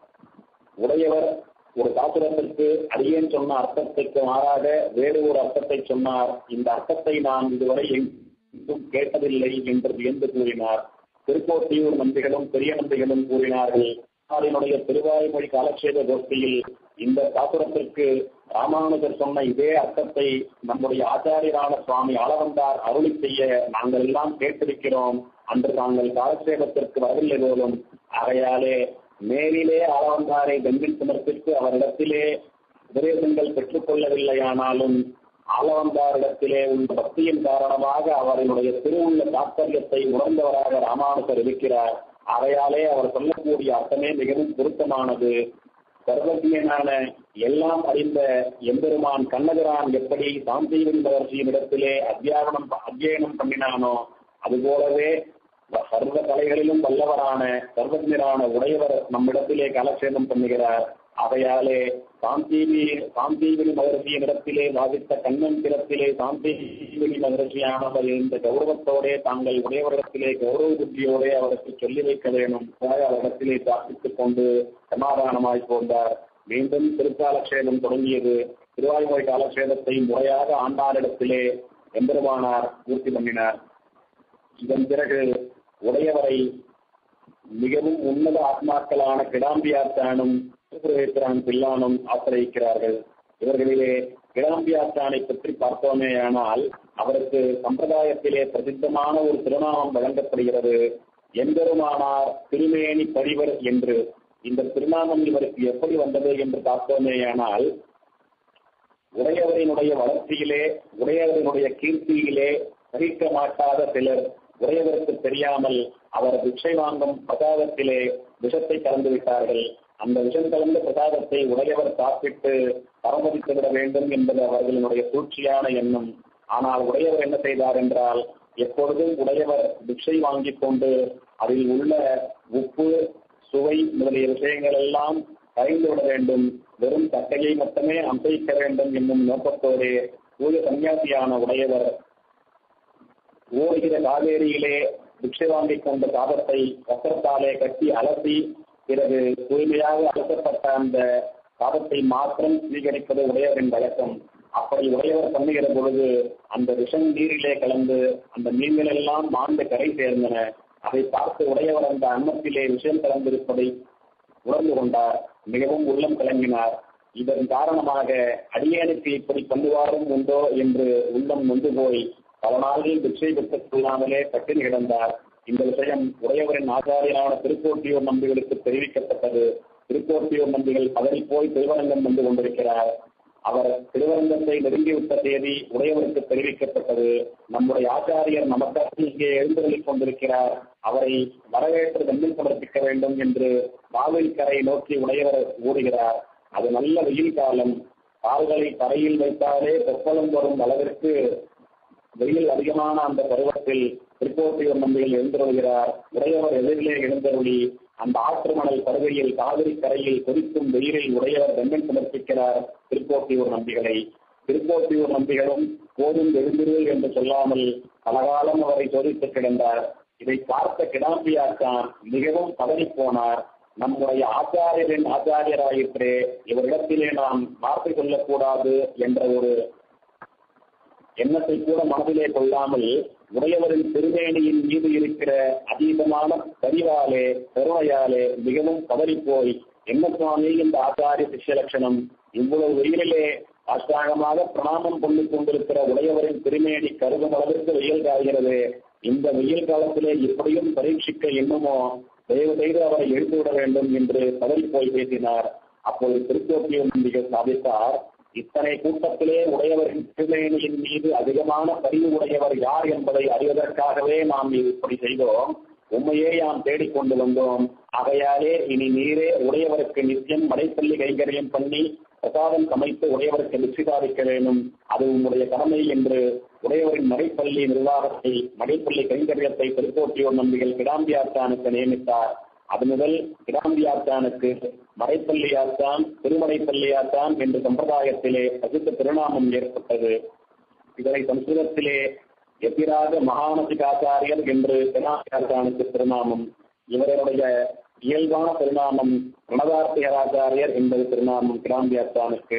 உடையவர் ஒரு சாஸ்திரத்திற்கு அடியேன் சொன்ன அர்த்தத்திற்கு மாறாக வேறு ஒரு அர்த்தத்தை சொன்னார் இந்த அர்த்தத்தை நான் இதுவரை எங்கும் கேட்டதில்லை என்று வியந்து கூறினார் திருக்கோட்டியூர் நம்பிகளும் பெரிய நம்பிகளும் கூறினார்கள் அவரினுடைய திருவாய்மொழி காலக்ஷேப கோஷ்டியில் இந்த சாஸ்திரத்திற்கு ராமானுஜர் சொன்ன இதே அர்த்தத்தை நம்முடைய ஆச்சாரியரான சுவாமி ஆளவந்தார் அருளி செய்ய நாங்கள் எல்லாம் கேட்டிருக்கிறோம் அன்று நாங்கள் காலக்ஷேபத்திற்கு வரவில்லை போலும் ஆகையாலே மேலிலே ஆளவந்தாரை பெண்பின் சமர்ப்பித்து அவரிடத்திலே உபதேசங்கள் பெற்றுக் கொள்ளவில்லையானாலும் ஆளவந்தாரிடத்திலே உள்ள பக்தியின் காரணமாக அவர்களுடைய திருவுள்ள தாற்பயத்தை உணர்ந்தவராக ராமானுஜர் இருக்கிறார் ஆகையாலே அவர் சொல்லக்கூடிய அர்த்தமே மிகவும் பொருத்தமானது சர்வஜனான எல்லாம் அறிந்த எம்பெருமான் கண்ணகிரான் எப்படி சாந்தீவன் மகர்ஷியின் இடத்திலே அத்தியாவனம் அத்தியனம் பண்ணினானோ அதுபோலவே சர்வ கலைகளிலும் வல்லவரான சர்வஜரான உடையவர் நம்மிடத்திலே காலக்ஷேபம் பண்ணுகிறார் ஆகையாலே சாந்தீவி சாந்தீவினி மகர்ஷியின் இடத்திலே வாதித்த கண்ணன் திறத்திலே சாந்தீவினி மகர்ஷியானவர் இந்த கௌரவத்தோடே தாங்கள் உடையவரிடத்திலே கௌரவ புத்தியோடே அவருக்கு சொல்லி வைக்க வேணும் அவரிடத்திலே பிரார்த்தித்துக் கொண்டு சமாதானமாய் போந்தார் மீண்டும் திருக்காலக்ஷேபம் தொடங்கியது திருவாய்மொழி காலக்ஷேபத்தை முறையாக ஆண்டாரிடத்திலே எம்பெருமானார் பூர்த்தி பண்ணினார் இதன் பிறகு உடையவரை மிகவும் உன்னத ஆத்மாக்களான கிடாம்பியாத்தானும் திருப்புரவேத்திரான் பில்லானும் ஆசிரயிக்கிறார்கள் இவர்களிலே கிடாம்பியாத்தானை பற்றி பார்த்தோமேயானால் அவருக்கு சம்பிரதாயத்திலே பிரசித்தமான ஒரு திருநாமம் வழங்கப்படுகிறது எம்பெருமானார் திருமேனி பரிவர் என்று இந்த திருநாமம் இவருக்கு எப்படி வந்தது என்று பார்த்தோமேயானால் உடையவரினுடைய வளர்ச்சியிலே உடையவரினுடைய கீர்த்தியிலே சகிக்க மாட்டாத சிலர் உடையவருக்கு தெரியாமல் அவர் பிக்ஷை வாங்கும் பிரசாதத்திலே விஷத்தை கலந்து விட்டார்கள் அந்த விஷம் கலந்த பிரசாதத்தை உடையவர் சாப்பிட்டு பரமதித்து விட வேண்டும் என்பது அவர்களினுடைய சூழ்ச்சியான எண்ணம் ஆனால் உடையவர் என்ன செய்தார் என்றால் எப்பொழுதும் உடையவர் பிக்ஷை வாங்கிக் கொண்டு அதில் உள்ள உப்பு சுவை முதலிய விஷயங்கள் எல்லாம் கரைந்து விட வேண்டும் வெறும் தக்கையை மட்டுமே அம்பைக்க வேண்டும் என்னும் நோக்கத்தோடு தூய சன்னியாசியான உடையவர் ஓடுகிற காவேரியிலே பிக்ஷை வாங்கிக் கொண்ட பாதத்தை வஸ்திரத்தாலே கட்டி அலசி பிறகு தூய்மையாக அலசப்பட்ட அந்த பாதத்தை மாத்திரம் சுவீகரிப்பது உடையவரின் வழக்கம் அப்படி உடையவர் பண்ணுகிற பொழுது அந்த விஷம் நீரிலே கலந்து அந்த மீன்கள் எல்லாம் மாண்டு கரை சேர்ந்தன அதை பார்த்து உடையவர் அந்த அன்னத்திலே விஷம் கலந்திருப்பதை உணர்ந்து கொண்டார் மிகவும் உள்ளம் கலங்கினார் இதன் காரணமாக அடியேனுக்கு இப்படி பண்ணுவாரும் உண்டோ என்று உள்ளம் நொந்து போய் பல நாள்கள் பிக்ஷை பெற்றுக் கொள்ளாமலே பட்டினி கிடந்தார் இந்த விஷயம் உடையவரின் ஆச்சாரியனான திருக்கோட்டியூர் நம்பிகளுக்கு தெரிவிக்கப்பட்டது திருக்கோட்டியூர் நம்பிகள் பதறி போய் திருவரங்கம் வந்து கொண்டிருக்கிறார் அவர் திருவரங்கத்தை நெருங்கிவிட்ட தேதி உடையவருக்கு தெரிவிக்கப்பட்டது நம்முடைய ஆச்சாரியர் நமக்காக இங்கே எழுந்தருளிக் கொண்டிருக்கிறார் அவரை வரவேற்று தண்ணீர் சமர்ப்பிக்க வேண்டும் என்று காவிரி கரை நோக்கி உடையவர் ஓடுகிறார் அது நல்ல வெயில் காலம் கால்களை தரையில் வைத்தாலே கொப்பளம் வரும் அளவிற்கு வெயில் அதிகமான அந்த பருவத்தில் திருக்கோட்டியூர் நம்பிகள் எழுந்தருள்கிறார் உடையவர் எதிரிலே எழுந்தருளி அந்த ஆற்று மணல் பருகையில் காவிரி கரையில் கொதிக்கும் வெயிலில் உடையவர் தண்டன் சமர்ப்பிக்கிறார் திருக்கோட்டியூர் நம்பிகளை திருக்கோட்டியூர் நம்பிகளும் போதும் எழுந்திரு என்று சொல்லாமல் பலகாலம் அவரை சோதித்து கிடந்தார் இதை பார்த்த கிடாம்பியார்தான் மிகவும் பதறி போனார் நம்முடைய ஆச்சாரியரின் ஆச்சாரியராயிற்றே இவரிடத்திலே நாம் வார்த்தை கொள்ளக்கூடாது என்ற ஒரு எண்ணத்தை கூட மனதிலே கொள்ளாமல் உடையவரின் திருமேனியின் மீது இருக்கிற அதீதமான பரிவாலே பெருமையாலே மிகவும் பதறிப்போய் என்ன சுவாமி இந்த ஆச்சாரிய சிஷ்ய லட்சணம் இவ்வளவு வெயிலிலே அஷ்டாங்கமாக பிரணாமம் பண்ணிக் கொண்டிருக்கிற உடையவரின் திருமேனி கருதும் அளவிற்கு வெயில் காய்கிறது இந்த வெயில் காலத்திலே இப்படியும் பரீட்சிக்க எண்ணுமோ தயவு செய்து அவரை எழுந்து விட வேண்டும் என்று பதறி போய் பேசினார் அப்போது திருக்கோட்டியூர் நம்பிகள் சாதித்தார் இத்தனை கூட்டத்திலே உடையவரின் திருமேனியின் மீது அதிகமான பதிவு உடையவர் யார் என்பதை அறிவதற்காகவே நாம் இப்படி செய்தோம் உண்மையே நாம் தேடிக்கொண்டு வந்தோம் ஆகையாலே இனி நீரே உடையவருக்கு நித்தியம் மடைப்பள்ளி கைங்கரியம் பண்ணி பிரசாதம் சமைத்து உடையவருக்கு நிச்சயதாரிக்க வேண்டும் அது உங்களுடைய கடமை என்று உடையவரின் மடைப்பள்ளி நிர்வாகத்தை மடைப்பள்ளி கைங்கரியத்தை திருக்கோட்டியூர் நம்பிகள் கிடாம்பியார்த்தானுக்கு நியமித்தார் அது முதல் கிடாம்பியார்த்தானுக்கு மறைப்பள்ளியார்த்தான் திருமலைப்பள்ளியார்த்தான் என்ற சம்பிரதாயத்திலே பிரசித்த திருநாமம் ஏற்பட்டது இதனை சம்ஸ்கிருதத்திலே எதிராக மகானசிகாச்சாரியர் என்று கிடாம்பியார்த்தானுக்கு திருநாமம் இவருடைய இயல்பான திருநாமம் பிரணதார்த்திகராச்சாரியர் என்பது திருநாமம் கிடாம்பியார்த்தானுக்கு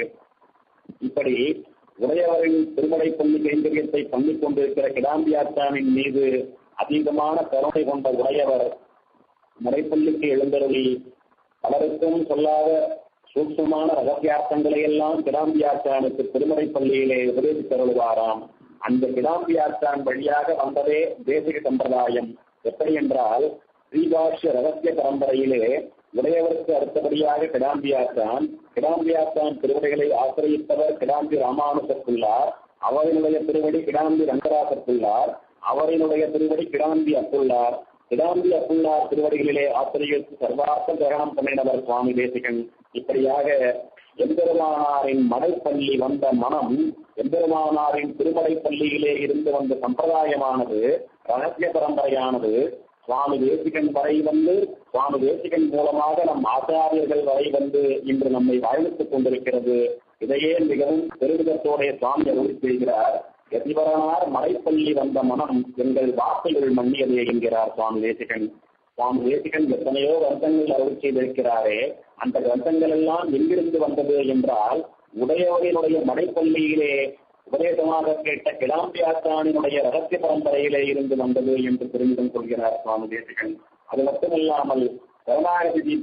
இப்படி உடையவரின் திருமலை பள்ளி கைங்கரியத்தை பண்ணிக் கொண்டிருக்கிற கிடாம்பியார்த்தானின் மீது அதீதமான கருணை கொண்ட உடையவர் மறைப்பள்ளிக்கு எழுந்தருளி பலருக்கும் சொல்லாத சூட்சமான ரகசியார்த்தங்களை எல்லாம் கிடாம்பியாச்சானுக்கு திருமறை பள்ளியிலே உபதேசித்தருள்வாராம் அந்த கிடாம்பியாச்சான் வழியாக வந்ததே தேசிக சம்பிரதாயம் எப்படி என்றால் ஸ்ரீபாஷ்ய ரகசிய பரம்பரையிலே உடையவருக்கு அடுத்தபடியாக கிடாம்பியாச்சான் கிடாம்பியாச்சான் திருவடிகளை ஆசிரியத்தவர் கிடாம்பி ராமானுசத்துள்ளார் அவரினுடைய திருவடி கிடாம்பி ரங்கராசத்துள்ளார் அவரினுடைய திருவடி கிடாம்பி அப்புள்ளார் கிடாம்பி அப்புள்ளார் திருவடிகளிலே ஆசிரியருக்கு சர்வார்த்த கிரகணம் பண்ணினவர் சுவாமி தேசிகன் இப்படியாக எம்பெருமானாரின் மடைப்பள்ளி வந்த மனம் எம்பெருமானாரின் திருமலை பள்ளியிலே இருந்து வந்த சம்பிரதாயமானது ரகசிய பரம்பரையானது சுவாமி தேசிகன் வரை வந்து சுவாமி தேசிகன் மூலமாக நம் ஆச்சாரியர்கள் வரை வந்து இன்று நம்மை வாழ்வித்துக் கொண்டிருக்கிறது இதையே மிகவும் பெருமிதத்தோடைய சுவாமி அருள் செய்கிறார் எதிவரனார் மலைப்பள்ளி வந்த மனம் எங்கள் வார்த்தைகள் மன்னியதே என்கிறார் சுவாமி தேசிகன் சுவாமி தேசிகன் எத்தனையோ வருஷங்கள் அருள் செய்திருக்கிறாரே அந்த கிரந்தங்கள் எல்லாம் எங்கிருந்து வந்தது என்றால் உடையோரினுடைய மடைப்பள்ளியிலே உபதேசமாக கேட்ட கிளாம்பியாத்தானினுடைய ரகசிய பரம்பரையிலே இருந்து வந்தது என்று பெருமிதம் கொள்கிறார் சுவாமி தேசிகன் அது மட்டுமல்லாமல் கருணாநிதி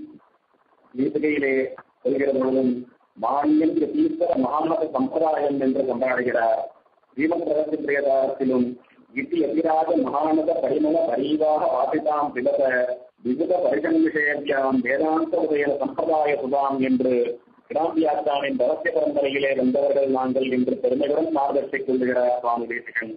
வீசுகையிலே சொல்கிற பொழுதும் மானியம் தீர்த்த மகாமத சம்பிரதாயம் என்று கொண்டாடுகிறார் ஸ்ரீமத் ரகசிய பிரியதாரத்திலும் இத்தி எதிராக மகானத பரிமள பரீவாக வாசிதாம் பிலத விவித பரிசன் விஷயத்தியாம் வேதாந்த உதய சம்பிரதாய சுதாம் என்று கிராந்தியாத்தானின் ரகசிய பரம்பரையிலே வந்தவர்கள் நாங்கள் என்று பெருமையுடன் மார்க்கத்தைக் கொள்ளுகிறார் சுவாமி தேசிகன்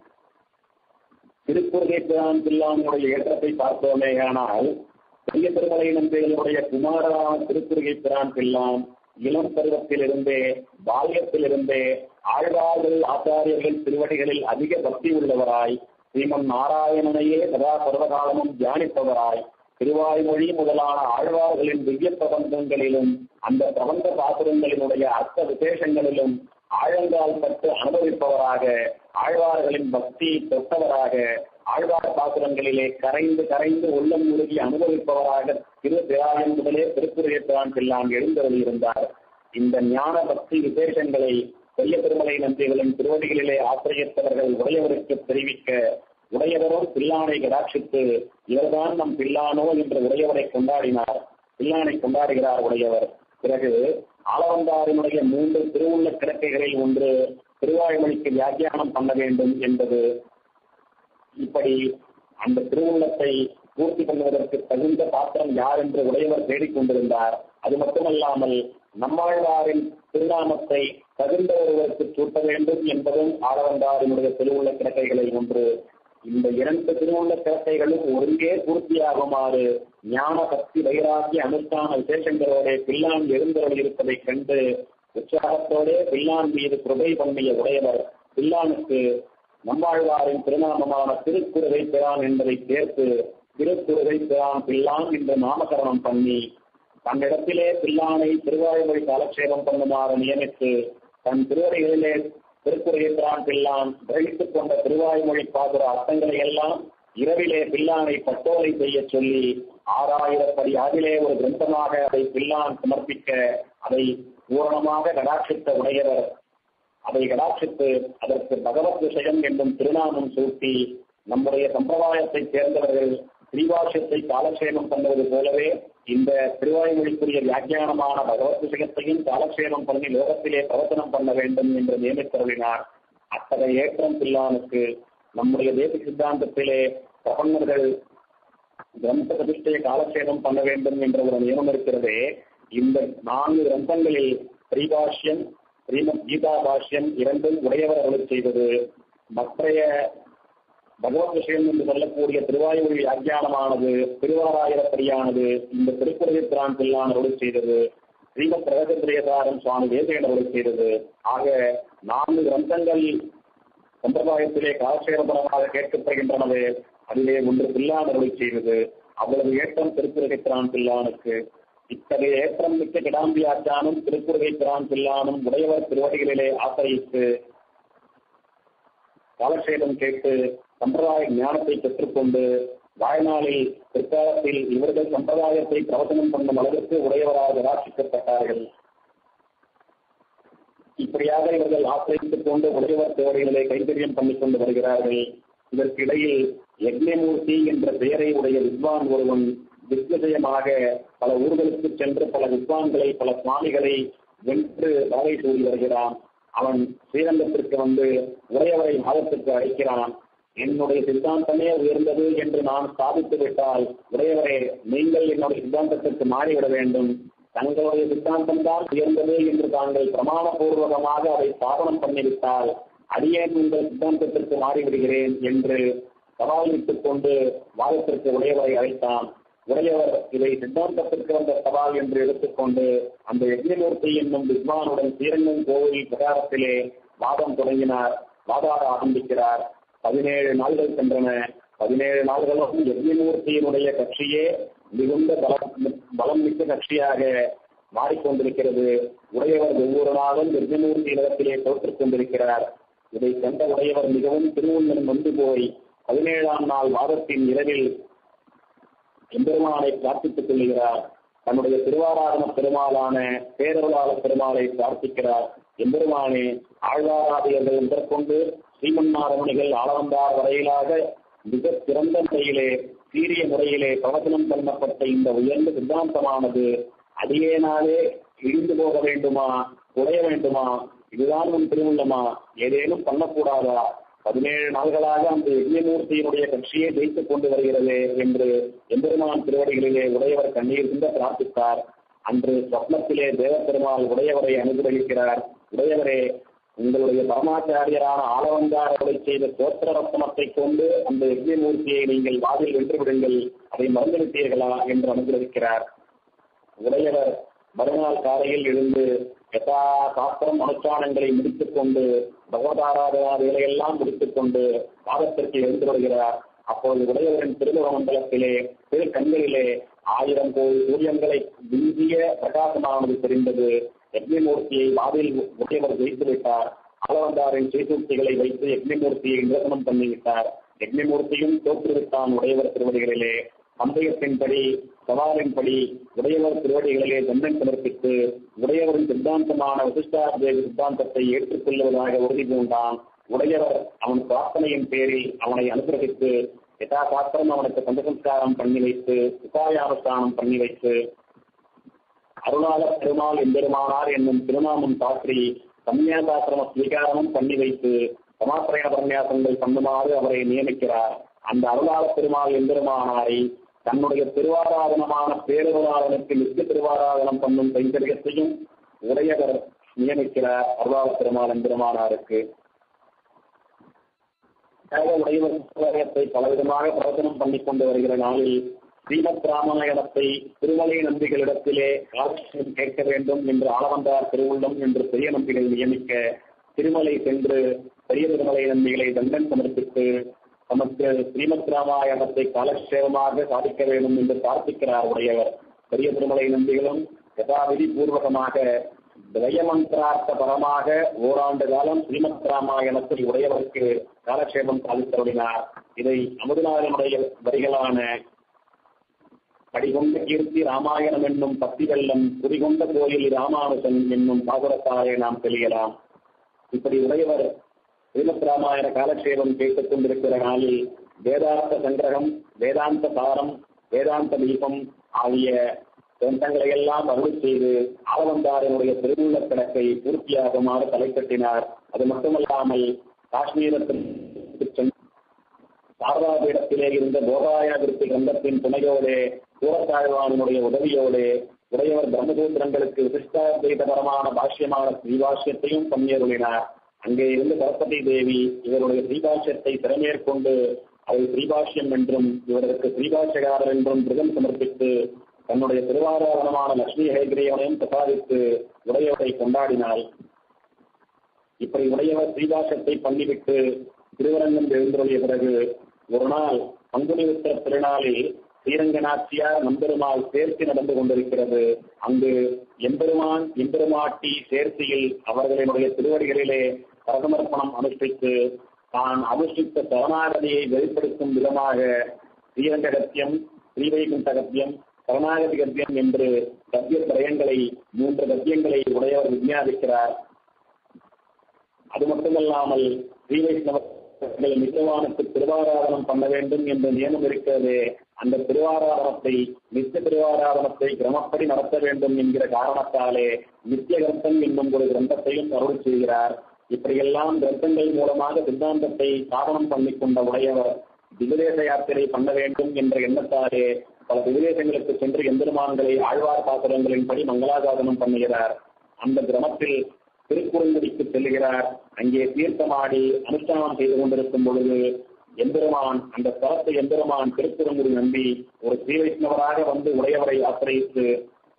திருக்குறுகை பிரான் பிள்ளானுடைய ஏற்றத்தை பார்த்தோமே ஆனால் பெரிய திருமலை நம்பிகளுடைய குமாரரான திருக்குறுகை பிரான் பிள்ளான் இளம் பருவத்திலிருந்தே பால்யத்திலிருந்தே ஆழ்வார்கள் ஆச்சாரியர்கள் திருவடிகளில் அதிக பக்தி உள்ளவராய் ஸ்ரீமன் நாராயணனையே சதா சர்வகாலமும் தியானிப்பவராய் திருவாய்மொழி முதலான ஆழ்வார்களின் திவ்ய பிரபந்தங்களிலும் அந்த பிரபந்த பாசுரங்களினுடைய அர்த்த விசேஷங்களிலும் ஆழங்கால் பட்டு அனுபவிப்பவராக ஆழ்வார்களின் பக்தி தொட்டவராக ஆழ்வார் பாசுரங்களிலே கரைந்து கரைந்து உள்ளம் உருகி அனுபவிப்பவராக திரு திராயன் முதலே திருக்குறையத்தான் பிள்ளான் எழுந்தருள் இருந்தார் இந்த ஞான பக்தி விசேஷங்களை பெரிய திருமலை நன்றிகளின் திருவடிகளிலே ஆசிரியத்தவர்கள் உடையவருக்கு தெரிவிக்க உடையவரும் பிள்ளானை கடாட்சித்து இவர்தான் நம் பிள்ளானோ என்று உடையவரை கொண்டாடினார் பிள்ளானை கொண்டாடுகிறார் உடையவர் பிறகு ஆளவந்தாரினுடைய மூன்று திருவுள்ள கிடக்கைகளில் ஒன்று திருவாய்மொழிக்கு வியாக்கியானம் பண்ண வேண்டும் என்பது இப்படி அந்த திருவுள்ளத்தை பூர்த்தி பண்ணுவதற்கு தகுந்த பாத்திரம் யார் என்று உடையவர் தேடிக்கொண்டிருந்தார் அது மட்டுமல்லாமல் நம்மாழ்வாரின் திருநாமத்தை தகுந்த ஒருவருக்கு சூட்ட வேண்டும் என்பதும் ஆளவந்தாரினுடைய திருவுள்ள கிடக்கைகளில் ஒன்று இந்த இரண்டு திருவுள்ள கிடக்கைகளும் ஒருங்கே பூர்த்தியாகுமாறு ஞான பக்தி வைராகிய அனுஷ்டான விசேஷங்களோட பில்லான் எழுந்தருள் இருப்பதைக் கண்டு உற்சாகத்தோடே பில்லான் மீது கிருபை பண்ணிய உடையவர் பில்லானுக்கு நம்மாழ்வாரின் திருநாமமான திருக்குறுவை பிரான் என்பதை சேர்த்து திருக்குறுவை பிரான் பில்லான் என்று நாமகரணம் பண்ணி தன்னிடத்திலே பில்லானை திருவாய்மொழி காலக்ஷேபம் பண்ணுமாறு நியமித்து தன் திருவடிகளிலே திருக்குறையின்றான் பிள்ளான் கிரகித்துக் கொண்ட திருவாய்மொழி பாதுர அர்த்தங்களை எல்லாம் இரவிலே பில்லானை பட்டோலை செய்ய சொல்லி ஆறாயிரப்படி அதிலே ஒரு கிரந்தமாக அதை பில்லான் சமர்ப்பிக்க அதை பூரணமாக கடாட்சித்த உடையவர் அதை கடாட்சித்து அதற்கு பகவத் விஷயம் என்னும் திருநாமம் சூட்டி நம்முடைய சம்பிரதாயத்தை சேர்ந்தவர்கள் ஸ்ரீவாசியத்தை காலக்ஷேபம் பண்ணுவது போலவே இந்த திருவாய்மொழிக்குரிய வியாக்கியானமான பகவத் விஷயத்தையும் காலக்ஷேபம் பண்ணி லோகத்திலே பிரவச்சனம் பண்ண வேண்டும் என்று நியமித்தருளினார் அத்தகைய ஏற்றம் பில்லானுக்கு நம்முடைய தேச சித்தாந்தத்திலே பிரபன்னர்கள் கிரந்த பிரதிஷ்டையை காலக்ஷேபம் பண்ண வேண்டும் என்ற ஒரு நியமம் இருக்கிறதே இந்த நான்கு கிரந்தங்களில் ஸ்ரீபாஷ்யம் ஸ்ரீமத் கீதா பாஷ்யம் இரண்டும் உடையவர் அருள் செய்தது மற்றைய பகவத் விஷயம் என்று சொல்லக்கூடிய திருவாயுமொழி வியாக்கியானமானது திருவாராயிரப்படியானது இந்த திருக்குறையத்திரான் பிள்ளான் அருள் செய்தது ஸ்ரீமத் பிரகதிரியதாரம் சுவாமி தேசிகன் அருள் செய்தது ஆக நான்கு கிரந்தங்கள் சம்பிரதாயத்திலே காலக்ஷேபரமாக கேட்கப்படுகின்றனவே அதிலே ஒன்று பிள்ளான் அருள் செய்தது அவ்வளவு ஏற்றம் திருக்குறையத்திரான் பிள்ளானுக்கு இத்தகைய ஏற்றம் மிக்க கிடாம்பியாச்சானும் திருக்குறையத்திரான் பிள்ளானும் உடையவர் திருவடிகளிலே ஆசிரியித்து காலக்ஷேபம் கேட்டு சம்பிரதாய ஞானத்தை பெற்றுக்கொண்டு வாழ்நாளில் பிற்காலத்தில் இவர்கள் சம்பிரதாயத்தை பிரவச்சனம் பண்ணும் அளவிற்கு உடையவராக ராட்சிக்கப்பட்டார்கள் இப்படியாக இவர்கள் ஆசிரியத்துக் கொண்டு உடையவர் தேவைகளை கைங்கரியம் பண்ணிக் கொண்டு வருகிறார்கள் இதற்கிடையில் யக்ஞமூர்த்தி என்ற பெயரை உடைய வித்வான் ஒருவன் திக்விஜயமாக பல ஊர்களுக்கு சென்று பல வித்வான்களை பல சுவாமிகளை வென்று வகை சூடி வருகிறான் அவன் ஸ்ரீரங்கத்திற்கு வந்து உடையவரை மாதத்திற்கு அழைக்கிறான் என்னுடைய சித்தாந்தமே உயர்ந்தது என்று நான் ஸ்தாபித்து விட்டால் உடையவரே நீங்கள் என்னுடைய சித்தாந்தத்திற்கு மாறிவிட வேண்டும் தங்களுடைய சித்தாந்தம் தான் உயர்ந்தது என்று தாங்கள் பிரமாணபூர்வகமாக அதை ஸ்தாபனம் பண்ணிவிட்டால் அடியேன் உங்கள் சித்தாந்தத்திற்கு மாறிவிடுகிறேன் என்று சவால் விட்டுக் கொண்டு வாதத்திற்கு உடையவரை அழைத்தான் உடையவர் இதை சித்தாந்தத்திற்கு வந்த சவால் என்று எடுத்துக்கொண்டு அந்த யஜ்ஞமூர்த்தி என்னும் வித்வானுடன் ஸ்ரீரங்கம் கோவில் பிரகாரத்திலே வாதம் தொடங்கினார் வாதாட ஆரம்பிக்கிறார் பதினேழு நாள்கள் சென்றன பதினேழு நாள்களும் யஜ்ஞமூர்த்தியினுடைய கட்சியே மிகுந்த பலம் பலம் மிக்க கட்சியாக மாறிக்கொண்டிருக்கிறது உடையவர் ஒவ்வொரு நாளும் யஜ்ஞமூர்த்தி இடத்திலே தோற்றுக் கொண்டிருக்கிறார் இதை கண்ட உடையவர் மிகவும் திருவுள்ளம் வந்து போய் பதினேழாம் நாள் வாதத்தின் இரவில் எம்பெருமானை பிரார்த்தித்துக் கொள்கிறார் தன்னுடைய திருவாராதன பெருமாளான பேரருளாள பெருமாளை பிரார்த்திக்கிறார் எம்பெருமானே ஆழ்வாராதியர்கள் முதற்கொண்டு ஸ்ரீமன்னாரமணிகள் ஆளவந்தார் வரையிலாக மிக சிறந்த முறையிலே சீரிய முறையிலே பிரவச்சனம் பண்ணப்பட்ட இந்த உயர்ந்த சித்தாந்தமானது அடியேனாலே இழிந்து போக வேண்டுமா குறைய வேண்டுமா இதுதான் உன் திருவுள்ளமா ஏதேனும் பண்ணக்கூடாதா பதினேழு நாள்களாக அந்த யஜ்ஞமூர்த்தியினுடைய கட்சியை ஜெயித்துக் கொண்டு வருகிறது என்று எம்பெருமான் திருவடிகளிலே உடையவர் கண்ணீர் சிந்த பிரார்த்தித்தார் அன்று சொப்னத்திலே தேவப்பெருமாள் உடையவரை அனுகிரகிக்கிறார் உடையவரே உங்களுடைய பரமாச்சாரியரான ஆளவந்தாரோடு செய்த சோத்திர ரத்தனத்தை கொண்டு அந்த யஜ்ஞமூர்த்தியை நீங்கள் வாதில் வென்று விடுங்கள் அதை மறந்துவிட்டீர்களா என்று அனுகிரகிக்கிறார் உடையவர் மறுநாள் காலையில் எழுந்து யதா சாஸ்திரம் அனுஷ்டானங்களை முடித்துக் கொண்டு பகவதாராதனா வேலையெல்லாம் முடித்துக் கொண்டு பாதத்திற்கு எழுந்து வருகிறார் அப்போது உடையவரின் திருமுக மண்டலத்திலே திரு கண்களிலே ஆயிரம் கோடி சூரியன்களை விஞ்சிய பிரகாசமானது தெரிந்தது யக்னிமூர்த்தியை வாதில் உடையவர் ஜெயித்து விட்டார் ஆலவந்தாரின் சீசூர்த்திகளை வைத்து யக்னிமூர்த்தியை நிரசனம் பண்ணிவிட்டார் யக்னிமூர்த்தியும் தோற்றுவிட்டான் உடையவர் திருவடிகளிலே சந்தேகத்தின்படி சவாலின்படி உடையவர் திருவடிகளிலே தந்தன் சமர்ப்பித்து உடையவரின் சித்தாந்தமான வசிஷ்டாத்வேத சித்தாந்தத்தை ஏற்றுக்கொள்வதாக உறுதி பூண்டான் உடையவர் அவன் பிரார்த்தனையின் பேரில் அவனை அனுகிரகித்து யதா சாஸ்திரம் அவனுக்கு சந்தசம்ஸ்காரம் பண்ணி வைத்து உபாயானுஷ்டானம் பண்ணி வைத்து அருளாள பெருமாள் எம்பெருமானார் என்னும் திருநாமம் சாற்றி சன்னியாசாசிரம ஸ்வீகாரமும் பண்ணி வைத்து சமாசிரயண பன்னியாசங்கள் பண்ணுமாறு அவரை நியமிக்கிறார் அந்த அருளாள பெருமாள் எம்பெருமானாரை தன்னுடைய திருவாராதனமான பேருவராதனுக்கு நித்திய திருவாராதனம் பண்ணும் கைங்கரியத்தையும் உடையவர் நியமிக்கிறார் அருளாள பெருமாள் எம்பெருமானாருக்கு உடையவத்தை பலவிதமாக பிரவச்சனம் பண்ணிக் கொண்டு வருகிற நாளில் ஸ்ரீமத் ராமாயணத்தை திருமலை நம்பிகளிடத்திலே ஆலோசனை கேட்க வேண்டும் என்று ஆளவந்தார் திருவுள்ளம் என்று பெரிய நம்பிகள் நியமிக்க திருமலை சென்று பெரிய திருமலை நம்பிகளை தண்டன் சமர்ப்பித்து நமக்கு ஸ்ரீமத் ராமாயணத்தை காலக்ஷேபமாக சாதிக்க வேண்டும் என்று பிரார்த்திக்கிறார் உடையவர் பெரிய திருமலை நம்பிகளும் யதாவிதி பூர்வகமாக திரயமந்திரார்த்த பரமாக ஓராண்டு காலம் ஸ்ரீமத் ராமாயணத்தில் உடையவருக்கு காலக்ஷேபம் சாதித்தருளினார் இதை அமுதநாதனுடைய வரிகளான படிகொண்ட கீர்த்தி ராமாயணம் என்னும் பத்தி வெள்ளம் குடிகொண்ட கோயில் ராமானுஜன் என்னும் பாசுரத்தாலே நாம் தெளியலாம் இப்படி உடையவர் ஸ்ரீமத் ராமாயண காலக்ஷேபம் கேட்டுக் கொண்டிருக்கிற நாளில் வேதாந்த சங்கிரகம் வேதாந்த சாரம் வேதாந்த தீபம் ஆகிய கிரந்தங்களை எல்லாம் அருள் செய்து ஆளவந்தாரனுடைய திருவுள்ள கணக்கை பூர்த்தியாகுமாறு தலை கட்டினார் அது மட்டுமல்லாமல் காஷ்மீரத்திற்கு சென்று சாரதாபீடத்திலே இருந்த போகாயன விருத்தி கிரந்தத்தின் துணையோடு சூரத்தாழ்வானுடைய உதவியோடு உடையவர் பிரம்மசூத்திரங்களுக்கு விசிஷ்டாத்வைதபரமான பாஷ்யமான ஸ்ரீபாஷ்யத்தையும் பண்ணியருளினார் அங்கே இருந்து சரஸ்வதி தேவி இவருடைய ஸ்ரீபாஷ்யத்தை திறமேற்கொண்டு அதை ஸ்ரீபாஷ்யம் என்றும் இவருக்கு ஸ்ரீபாஷ்யகாரர் என்றும் விருதம் சமர்ப்பித்து தன்னுடைய திருவாராதனமான லட்சுமி ஹேகிரியவனையும் பிரசாதித்து உடையவரை கொண்டாடினாள் இப்படி உடையவர் ஸ்ரீபாஷத்தை பண்ணிவிட்டு திருவரங்கம் எழுந்துள்ள பிறகு ஒரு நாள் பங்குனி உத்தர திருநாளில் ஸ்ரீரங்கநாச்சியார் நம்பெருமாள் சேர்த்தி நடந்து கொண்டிருக்கிறது அங்கு எம்பெருமான் எம்பெருமாட்டி சேர்த்தியில் அவர்களினுடைய திருவடிகளிலே பரசமர்ப்பணம் அனுஷ்டித்து தான் அனுஷ்டித்த சரணாகதியை வெளிப்படுத்தும் விதமாக ஸ்ரீரங்க கத்தியம் ஸ்ரீவைகுண்ட கத்தியம் சரணாகதி கத்தியம் என்று கத்திய திரயங்களை மூன்று கத்தியங்களை உடையவர் விஞ்ஞாபிக்கிறார் அது மட்டுமல்லாமல் ஸ்ரீ வைஷ்ணவர்கள் நித்தியவானுக்கு திருவாராதனம் பண்ண வேண்டும் என்ற நியமம் இருக்கிறது அந்த திருவாராதனத்தை நித்திய திருவாராதனத்தை கிரமப்படி நடத்த வேண்டும் என்கிற காரணத்தாலே நித்திய கிரந்தம் என்னும் ஒரு கிரந்தத்தையும் அருள் செய்கிறார் இப்படியெல்லாம் கிரந்தங்கள் மூலமாக சித்தாந்தத்தை சாதனம் பண்ணிக் கொண்ட உடையவர் திவிதேச யாத்திரை பண்ண வேண்டும் என்ற எண்ணத்தாலே பல விதேசங்களுக்கு சென்று எம்பெருமான்களை ஆழ்வார் பாசுரங்களின்படி மங்களாசாதனம் பண்ணுகிறார் அந்த கிரமத்தில் திருக்குறங்குடிக்கு செல்கிறார் அங்கே தீர்த்தமாடி அனுஷ்டானம் செய்து கொண்டிருக்கும் பொழுது எம்பெருமான் அந்த ஸ்தலத்தை எம்பெருமான் திருக்குறங்குடி நம்பி ஒரு ஸ்ரீ வைஷ்ணவராக வந்து உடையவரை ஆசிரியித்து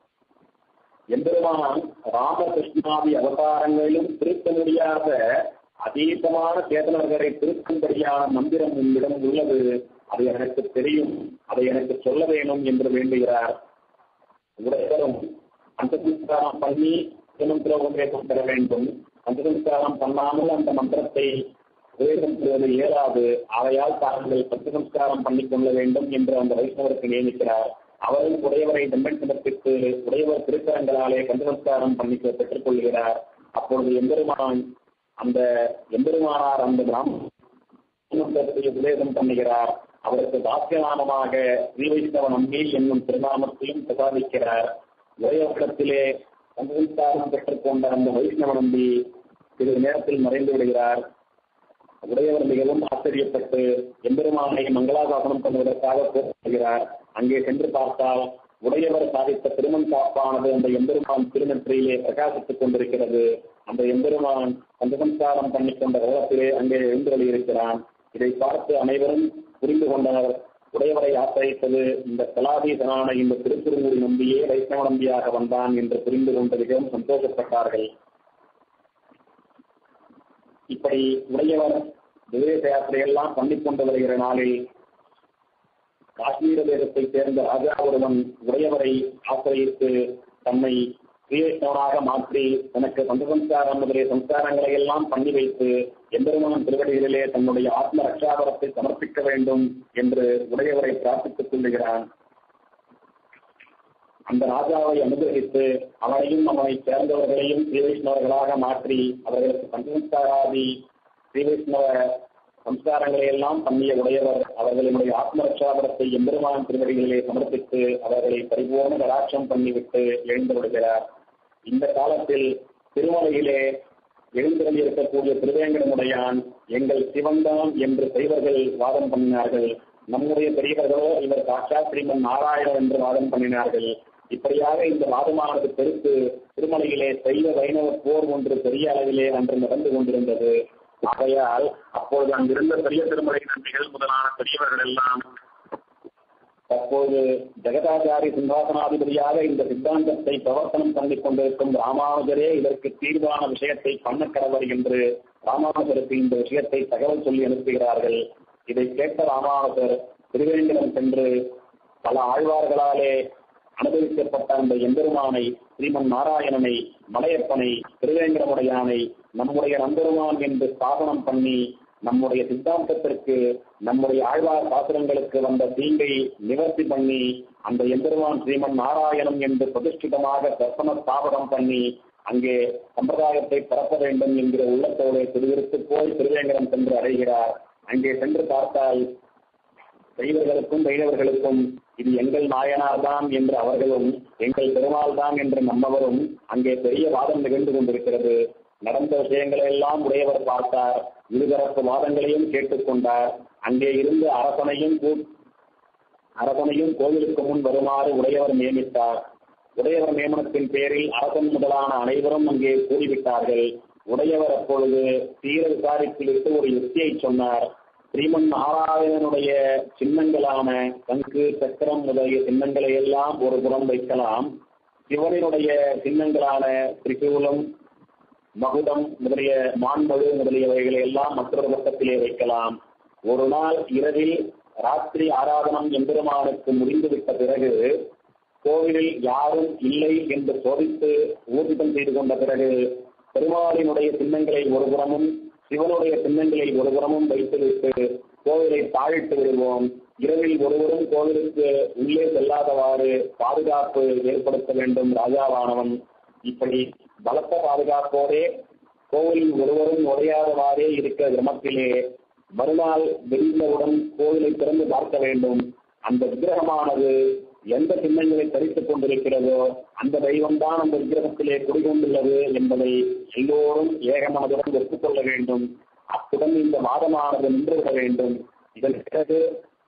எம்பெருமான் ராமகிருஷ்ணாதி அவதாரங்களிலும் திருத்த முடியாத அதீதமான சேதனர்களை திருக்கும்படியான மந்திரம் உன்னிடம் உள்ளது அது எனக்கு தெரியும் அதை எனக்கு சொல்ல வேணும் என்று வேண்டுகிறார் உடையவரும் அந்த சம்ஸ்காரம் பண்ணி உபதேசம் பெற வேண்டும் அந்த சம்ஸ்காரம் பண்ணாமல் அந்த மந்திரத்தை உபதேசம் பெறுவது இயலாது ஆகையால் தாங்கள் பத்து சம்ஸ்காரம் பண்ணிக் கொள்ள வேண்டும் என்று அந்த வைஷ்ணவருக்கு நியமிக்கிறார் அவரும் உடையவரை தண்டன் சமர்ப்பித்து உடையவர் திருக்கரங்களாலே கந்தசம்ஸ்காரம் பண்ணி பெற்றுக் கொள்கிறார் அப்பொழுது எம்பெருமான் அந்த எம்பெருமானார் அந்த பிராமணத்தை உபதேசம் பண்ணுகிறார் அவருக்கு தாசியநாமமாக ஸ்ரீ வைஷ்ணவ நம்பி என்னும் திருநாமத்தையும் பிரசாதிக்கிறார் உடையவரிடத்திலே கந்தசம்ஸ்காரம் பெற்றுக்கொண்ட அந்த வைஷ்ணவ நம்பி சிறிது நேரத்தில் மறைந்து விடுகிறார் உடையவர் மிகவும் ஆச்சரியப்பட்டு எம்பெருமானை மங்களாசாசனம் பண்ணுவதற்காக போகிறார் அங்கே சென்று பார்த்தால் உடையவர் சாதித்த திருமண் காப்பானது அந்த எம்பெருமான் திருநெற்றியிலே பிரகாசித்துக் கொண்டிருக்கிறது அந்த எம்பெருமான் கந்தசம்ஸ்காரம் பண்ணிக்கொண்ட கோலத்திலே அங்கே எழுந்தருளி இருக்கிறான் இதை பார்த்து அனைவரும் புரிந்து கொண்டனர் உடையவரை ஆசிரியத்தது இந்த கலாதீசனான இந்த திருக்குறுங்குடி நம்பியே வைஷ்ணவ நம்பியாக வந்தான் என்று புரிந்து கொண்டு மிகவும் சந்தோஷப்பட்டார்கள் இப்படி உடையவர் விவேக யாத்திரையெல்லாம் பண்ணிக் கொண்டு வருகிற நாளில் காஷ்மீர தேசத்தை சேர்ந்த ராஜா ஒருவன் உடையவரை ஆசிரியத்து தன்னை ஸ்ரீவைஷ்ணவனாக மாற்றி தனக்கு பஞ்சசம்ஸ்காரம் முதலிய சம்ஸ்காரங்களை எல்லாம் பண்ணி வைத்து எம்பெருமான் திருவடிகளிலே தன்னுடைய ஆத்ம ரட்சாபரத்தை சமர்ப்பிக்க வேண்டும் என்று உடையவரை பிரார்த்தித்துக் கொள்ளுகிறான் அந்த ராஜாவை அனுகிரகித்து அவனையும் அவனை சேர்ந்தவர்களையும் ஸ்ரீவைஷ்ணவர்களாக மாற்றி அவர்களுக்கு பஞ்சசம்ஸ்காராதி ஸ்ரீவைஷ்ணவ சம்ஸ்காரங்களை எல்லாம் பண்ணிய உடையவர் அவர்களுடைய ஆத்ம ரட்சாபரத்தை எம்பெருமான் திருவடிகளிலே சமர்ப்பித்து அவர்களை பரிபூர்ண கடாட்சம் பண்ணிவிட்டு எழுந்து விடுகிறார் இந்த காலத்தில் திருமலையிலே எழுந்திரல் இருக்கக்கூடிய திருவேங்கடமுடையான் எங்கள் சிவன்தான் என்று சைவர்கள் வாதம் பண்ணினார்கள் நம்முடைய பெரியவர்களோ இவர் சாட்சா ஸ்ரீமன் நாராயணன் என்று வாதம் பண்ணினார்கள் இப்படியாக இந்த வாதமானது பெருத்து திருமலையிலே சைவ வைணவ போர் ஒன்று பெரிய அளவிலே அன்று நடந்து கொண்டிருந்தது ஆகையால் அப்போது அங்கிருந்த பெரிய திருமலை நம்பிகள் முதலான பெரியவர்கள் எல்லாம் தற்போது ஜெகதாச்சாரி சிம்ஹாசனாதிபதியாக இந்த சித்தாந்தத்தை பிரவர்த்தனம் பண்ணிக் கொண்டிருக்கும் ராமானுஜரே இதற்கு தீர்வான விஷயத்தை பண்ண கடவர் என்று ராமானுஜருக்கு இந்த விஷயத்தை தகவல் சொல்லி அனுப்புகிறார்கள் இதை கேட்ட ராமானுஜர் திருவேங்கடம் சென்று பல ஆழ்வார்களாலே அனுபவிக்கப்பட்ட அந்த எம்பெருமானை ஸ்ரீமன் நாராயணனை மலையப்பனை திருவேங்கடமுடையானை நம்முடைய நம்பெருமான் என்று ஸ்தாபனம் பண்ணி நம்முடைய சித்தாந்தத்திற்கு நம்முடைய ஆழ்வார் சாஸ்திரங்களுக்கு வந்த தீங்கை நிவர்த்தி பண்ணி அந்த எம்பெருமான் ஸ்ரீமன் நாராயணன் என்று பிரதிஷ்டிதமாக தர்ப்பண ஸ்தாபனம் பண்ணி அங்கே சம்பிரதாயத்தை பரப்ப வேண்டும் என்கிற உள்ளத்தோடு திருவிருத்து போய் திருவேங்கடம் சென்று அடைகிறார் அங்கே சென்று பார்த்தால் தெய்வர்களுக்கும் வைணவர்களுக்கும் இது எங்கள் நாயனார் தான் என்று அவர்களும் எங்கள் பெருமாள் தான் என்று நம்மவரும் அங்கே பெரிய வாதம் நிகழ்ந்து கொண்டிருக்கிறது நடந்த விஷயங்களை எல்லாம் உடையவர் பார்த்தார் இருதரப்பு வாதங்களையும் கேட்டுக்கொண்டார் அங்கே இருந்து அரசனையும் அரசனையும் கோவிலுக்கு முன் வருமாறு உடையவர் நியமித்தார் உடையவர் நியமனத்தின் பேரில் அரசன் முதலான அனைவரும் அங்கே கூடிவிட்டார்கள் உடையவர் அப்பொழுது தீர விசாரித்துவிட்டு ஒரு யுக்தியை சொன்னார் ஸ்ரீமன் நாராயணனுடைய சின்னங்களான சங்கு சக்கரம் முதலிய சின்னங்களை எல்லாம் ஒரு புறம் வைக்கலாம் சிவனினுடைய சின்னங்களான திரிசூலம் மகுடம் முதலிய மான்மழு முதலியவைகளை எல்லாம் மற்றொரு பக்கத்திலே வைக்கலாம் ஒரு நாள் இரவில் ராத்திரி ஆராதனம் எம்பெருமானுக்கு முடிந்துவிட்ட பிறகு கோவிலில் யாரும் இல்லை என்று சோதித்து ஊர்ஜிதம் செய்து கொண்ட பிறகு பெருமாளினுடைய சின்னங்களை ஒருபுறமும் சிவனுடைய சின்னங்களை ஒருபுறமும் வைத்துவிட்டு கோவிலை தாழிட்டு விடுவோம் இரவில் ஒருவரும் கோவிலுக்கு உள்ளே செல்லாதவாறு பாதுகாப்பு ஏற்படுத்த வேண்டும் ராஜாவானவன் இப்படி பலத்த பாதுகாப்போடே கோவிலில் ஒருவரும் நுழையாதவாறே இருக்க கிரமத்திலே மறுநாள் வெளிந்தவுடன் கோவிலை திறந்து பார்க்க வேண்டும் அந்த விக்கிரகமானது எந்த சின்னங்களை தரித்துக் கொண்டிருக்கிறதோ அந்த தெய்வம் தான் அந்த விக்கிரகத்திலே குடிகொண்டுள்ளது என்பதை எல்லோரும் ஏகமனதுடன் ஒப்புக்கொள்ள வேண்டும் அத்துடன் இந்த வாதமானது நின்றுவிட வேண்டும் இதன் பிறகு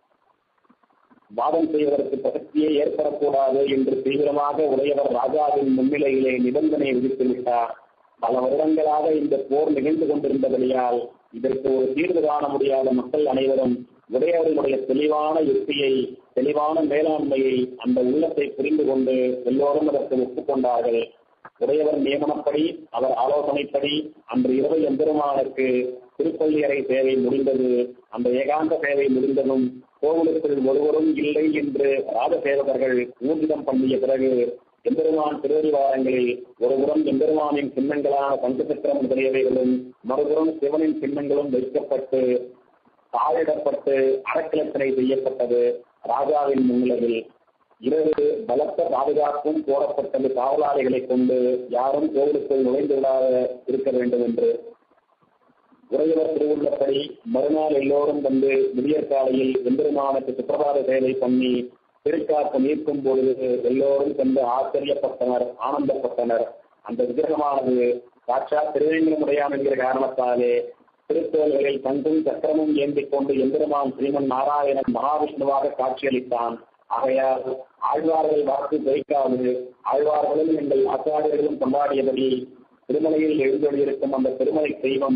வாதம் செய்வதற்கு பிரசக்தியே ஏற்படக்கூடாது என்று தீவிரமாக உடையவர் ராஜாவின் முன்னிலையிலே நிபந்தனை விதித்துவிட்டார் பல வருடங்களாக இந்த போர் நிகழ்ந்து கொண்டிருந்தபடியால் இதற்கு ஒரு தீர்வு காண முடியாத மக்கள் அனைவரும் உடையவர்களுடைய தெளிவான யுக்தியை தெளிவான மேலாண்மையை அந்த உள்ளத்தை புரிந்து கொண்டு எல்லோரும் அதற்கு ஒப்புக்கொண்டார்கள் உடையவர் நியமனப்படி அவர் ஆலோசனைப்படி அன்று இரவு எம்பெருமானுக்கு திருப்பள்ளியறை சேவை முடிந்தது அந்த ஏகாந்த சேவை முடிந்ததும் கோவிலுக்குள் ஒருவரும் இல்லை என்று ராஜசேவகர்கள் ஊர்ஜிதம் பண்ணிய பிறகு எம்பெருமான் திருவடிவாரங்களில் ஒருபுறம் எம்பெருமானின் சின்னங்களான பஞ்சசக்கரம் முதலியவைகளும் மறுபுறம் சிவனின் சின்னங்களும் வைக்கப்பட்டு தாழிடப்பட்டு அறக்கிழத்தனை செய்யப்பட்டது ராஜாவின் முன்னிலையில் இரவு பலத்த பாதுகாப்பும் போடப்பட்டது காவலாளிகளை கொண்டு யாரும் கோவிலுக்குள் நுழைந்து விடாத இருக்க வேண்டும் என்று உறையவர் திருவுள்ளப்படி மறுநாள் எல்லோரும் வந்து விடியற் காலையில் எம்பெருமானுக்கு சுப்பிரபாத சேவை பண்ணி திருக்காப்பு நீக்கும் பொழுது எல்லோரும் சென்று ஆச்சரியப்பட்டனர் ஆனந்தப்பட்டனர் அந்த விக்கிரகமானது சாட்சா திருவேங்கடமுடையான் என்கிற காரணத்தாலே திருத்தோள்களில் தங்கும் சக்கரமும் ஏந்திக் கொண்டு எம்பெருமான் ஸ்ரீமன் நாராயணன் மகாவிஷ்ணுவாக காட்சியளித்தான் ஆகையால் ஆழ்வார்கள் வாக்கு ஜெயிக்காது ஆழ்வார்களும் எங்கள் ஆச்சாரியர்களும் கொண்டாடியபடி திருமலையில் எழுந்தொழியிருக்கும் அந்த திருமலை தெய்வம்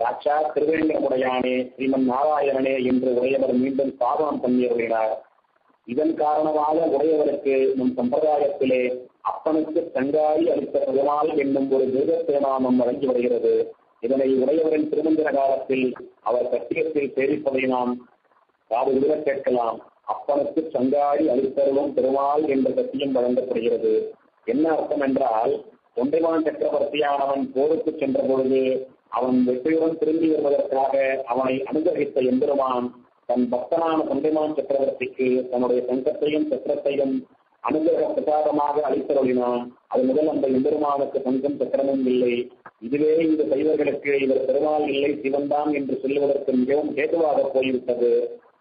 சாட்சாத் திருவேங்கடமுடையானே ஸ்ரீமன் நாராயணனே என்று உடையவர் மீண்டும் ஸ்தாபனம் பண்ணியருளினார் இதன் காரணமாக உடையவருக்கு நம் சம்பிரதாயத்திலே அப்பனுக்கு தங்காய் அளித்த பெருமாள் என்னும் ஒரு மிருக திருநாமம் வழங்கி வருகிறது இதனை உடையவரின் திருமந்திர காலத்தில் அவர் கட்டியத்தில் சேரிப்பதை நாம் காது விட கேட்கலாம் அப்பனுக்கு சங்காடி அளித்தருளும் பெருமாள் என்ற சத்தியம் வழங்கப்படுகிறது என்ன அர்த்தம் என்றால் தொண்டைமான் சக்கரவர்த்தியானவன் போருக்கு சென்ற பொழுது அவன் வெற்றியுடன் திரும்பி வருவதற்காக அவனை அனுகிரகித்த எம்பெருமான் தன் பக்தனான தொண்டைமான் சக்கரவர்த்திக்கு தன்னுடைய சங்கத்தையும் சக்கரத்தையும் அனுகிரக பிரசாரமாக அளித்தருளினான் அது முதல் அந்த எம்பெருமானுக்கு சங்கம் சக்கரமும் இல்லை இதுவே இந்த சைவர்களுக்கு இவர் பெருமாள் இல்லை சிவன்தான் என்று சொல்லுவதற்கு மிகவும் கேதுவாக போய்விட்டது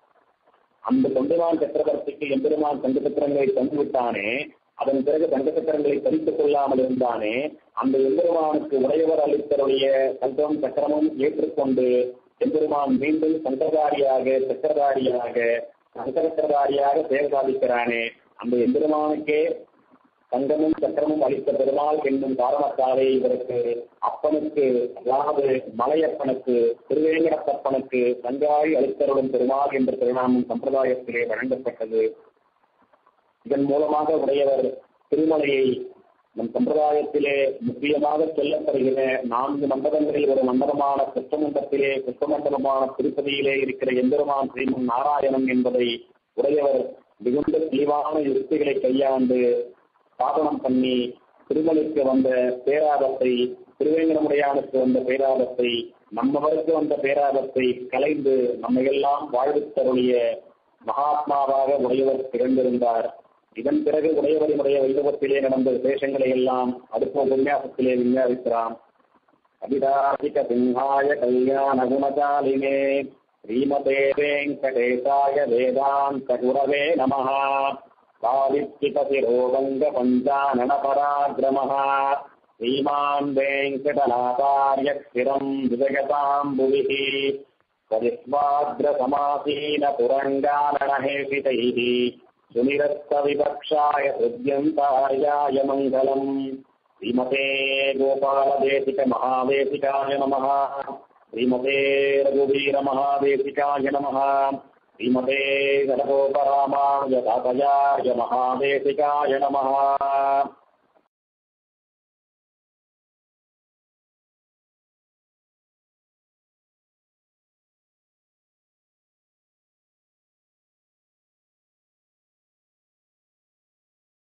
அந்த தொண்டைமான் சக்கரவர்த்திக்கு எம்பெருமான் சங்க சக்கரங்களை தந்துவிட்டானே அதன் பிறகு சங்க சக்கரங்களை பறித்துக் கொள்ளாமல் இருந்தானே அந்த எம்பெருமானுக்கு உடையவர் அளித்தருடைய சங்கம் சக்கரமும் ஏற்றுக்கொண்டு எம்பெருமான் மீண்டும் சங்கரதாரியாக சக்கரதாரியாக சங்கரதாரியாக செயல் சாதிக்கிறானே அந்த எம்பெருமானுக்கே சங்கமும் சக்கரமும் அளித்த பெருமாள் என்னும் காரணத்தாலே இவருக்கு அப்பனுக்கு அதாவது மலையப்பனுக்கு திருவேங்கடப்பனுக்கு சங்காய் அளித்தருடன் பெருமாள் என்ற திருநாமம் சம்பிரதாயத்திலே வழங்கப்பட்டது இதன் மூலமாக உடையவர் திருமலையை நம் சம்பிரதாயத்திலே முக்கியமாக சொல்லப்படுகிற நான்கு மண்டபங்களில் ஒரு மண்டபமான குற்றமண்டத்திலே குற்றமண்டபமான திருப்பதியிலே இருக்கிற எம்பெருமான் ஸ்ரீமன் நாராயணன் என்பதை உடையவர் மிகுந்த தெளிவான யுக்திகளை கையாண்டு ஸ்தாபனம் பண்ணி திருமலைக்கு வந்த பேராபத்தை திருவேங்கடமுடையானுக்கு வந்த பேராபத்தை நம்மவருக்கு வந்த பேராபத்தை கலைந்து நம்மையெல்லாம் வாழ்வுத் தருளிய மகாத்மாவாக உடையவர் திகழ்ந்திருந்தார் இதன் பிறகு உடையவரினுடைய வைபவத்திலே நடந்த விசேஷங்களை எல்லாம் அடுத்த உபன்யாசத்திலே விஞ்ஞாபிக்கிறான் அபிதாசிக சிங்காய கல்யாண குணசாலினே ஸ்ரீமதே வெங்கடேசாய வேதாந்த குரவே நமः பாவித்திபதிரோகங்க பஞ்சானன பராக்கிரமः श्रीमान् वेङ्कटनाथार्य स्थिरम् विजयताम् भुविः परिस्वाग्रसमासीनपुरङ्गाननहेषितैः सुनिरस्तविवक्षाय हृद्यन्तार्याय मङ्गलम् श्रीमते गोपालदेशिकमहादेशिकाय नमः श्रीमते रघुवीरमहादेशिकाय नमः श्रीमते गणगोपरामाय तातयाय महादेशिकाय नमः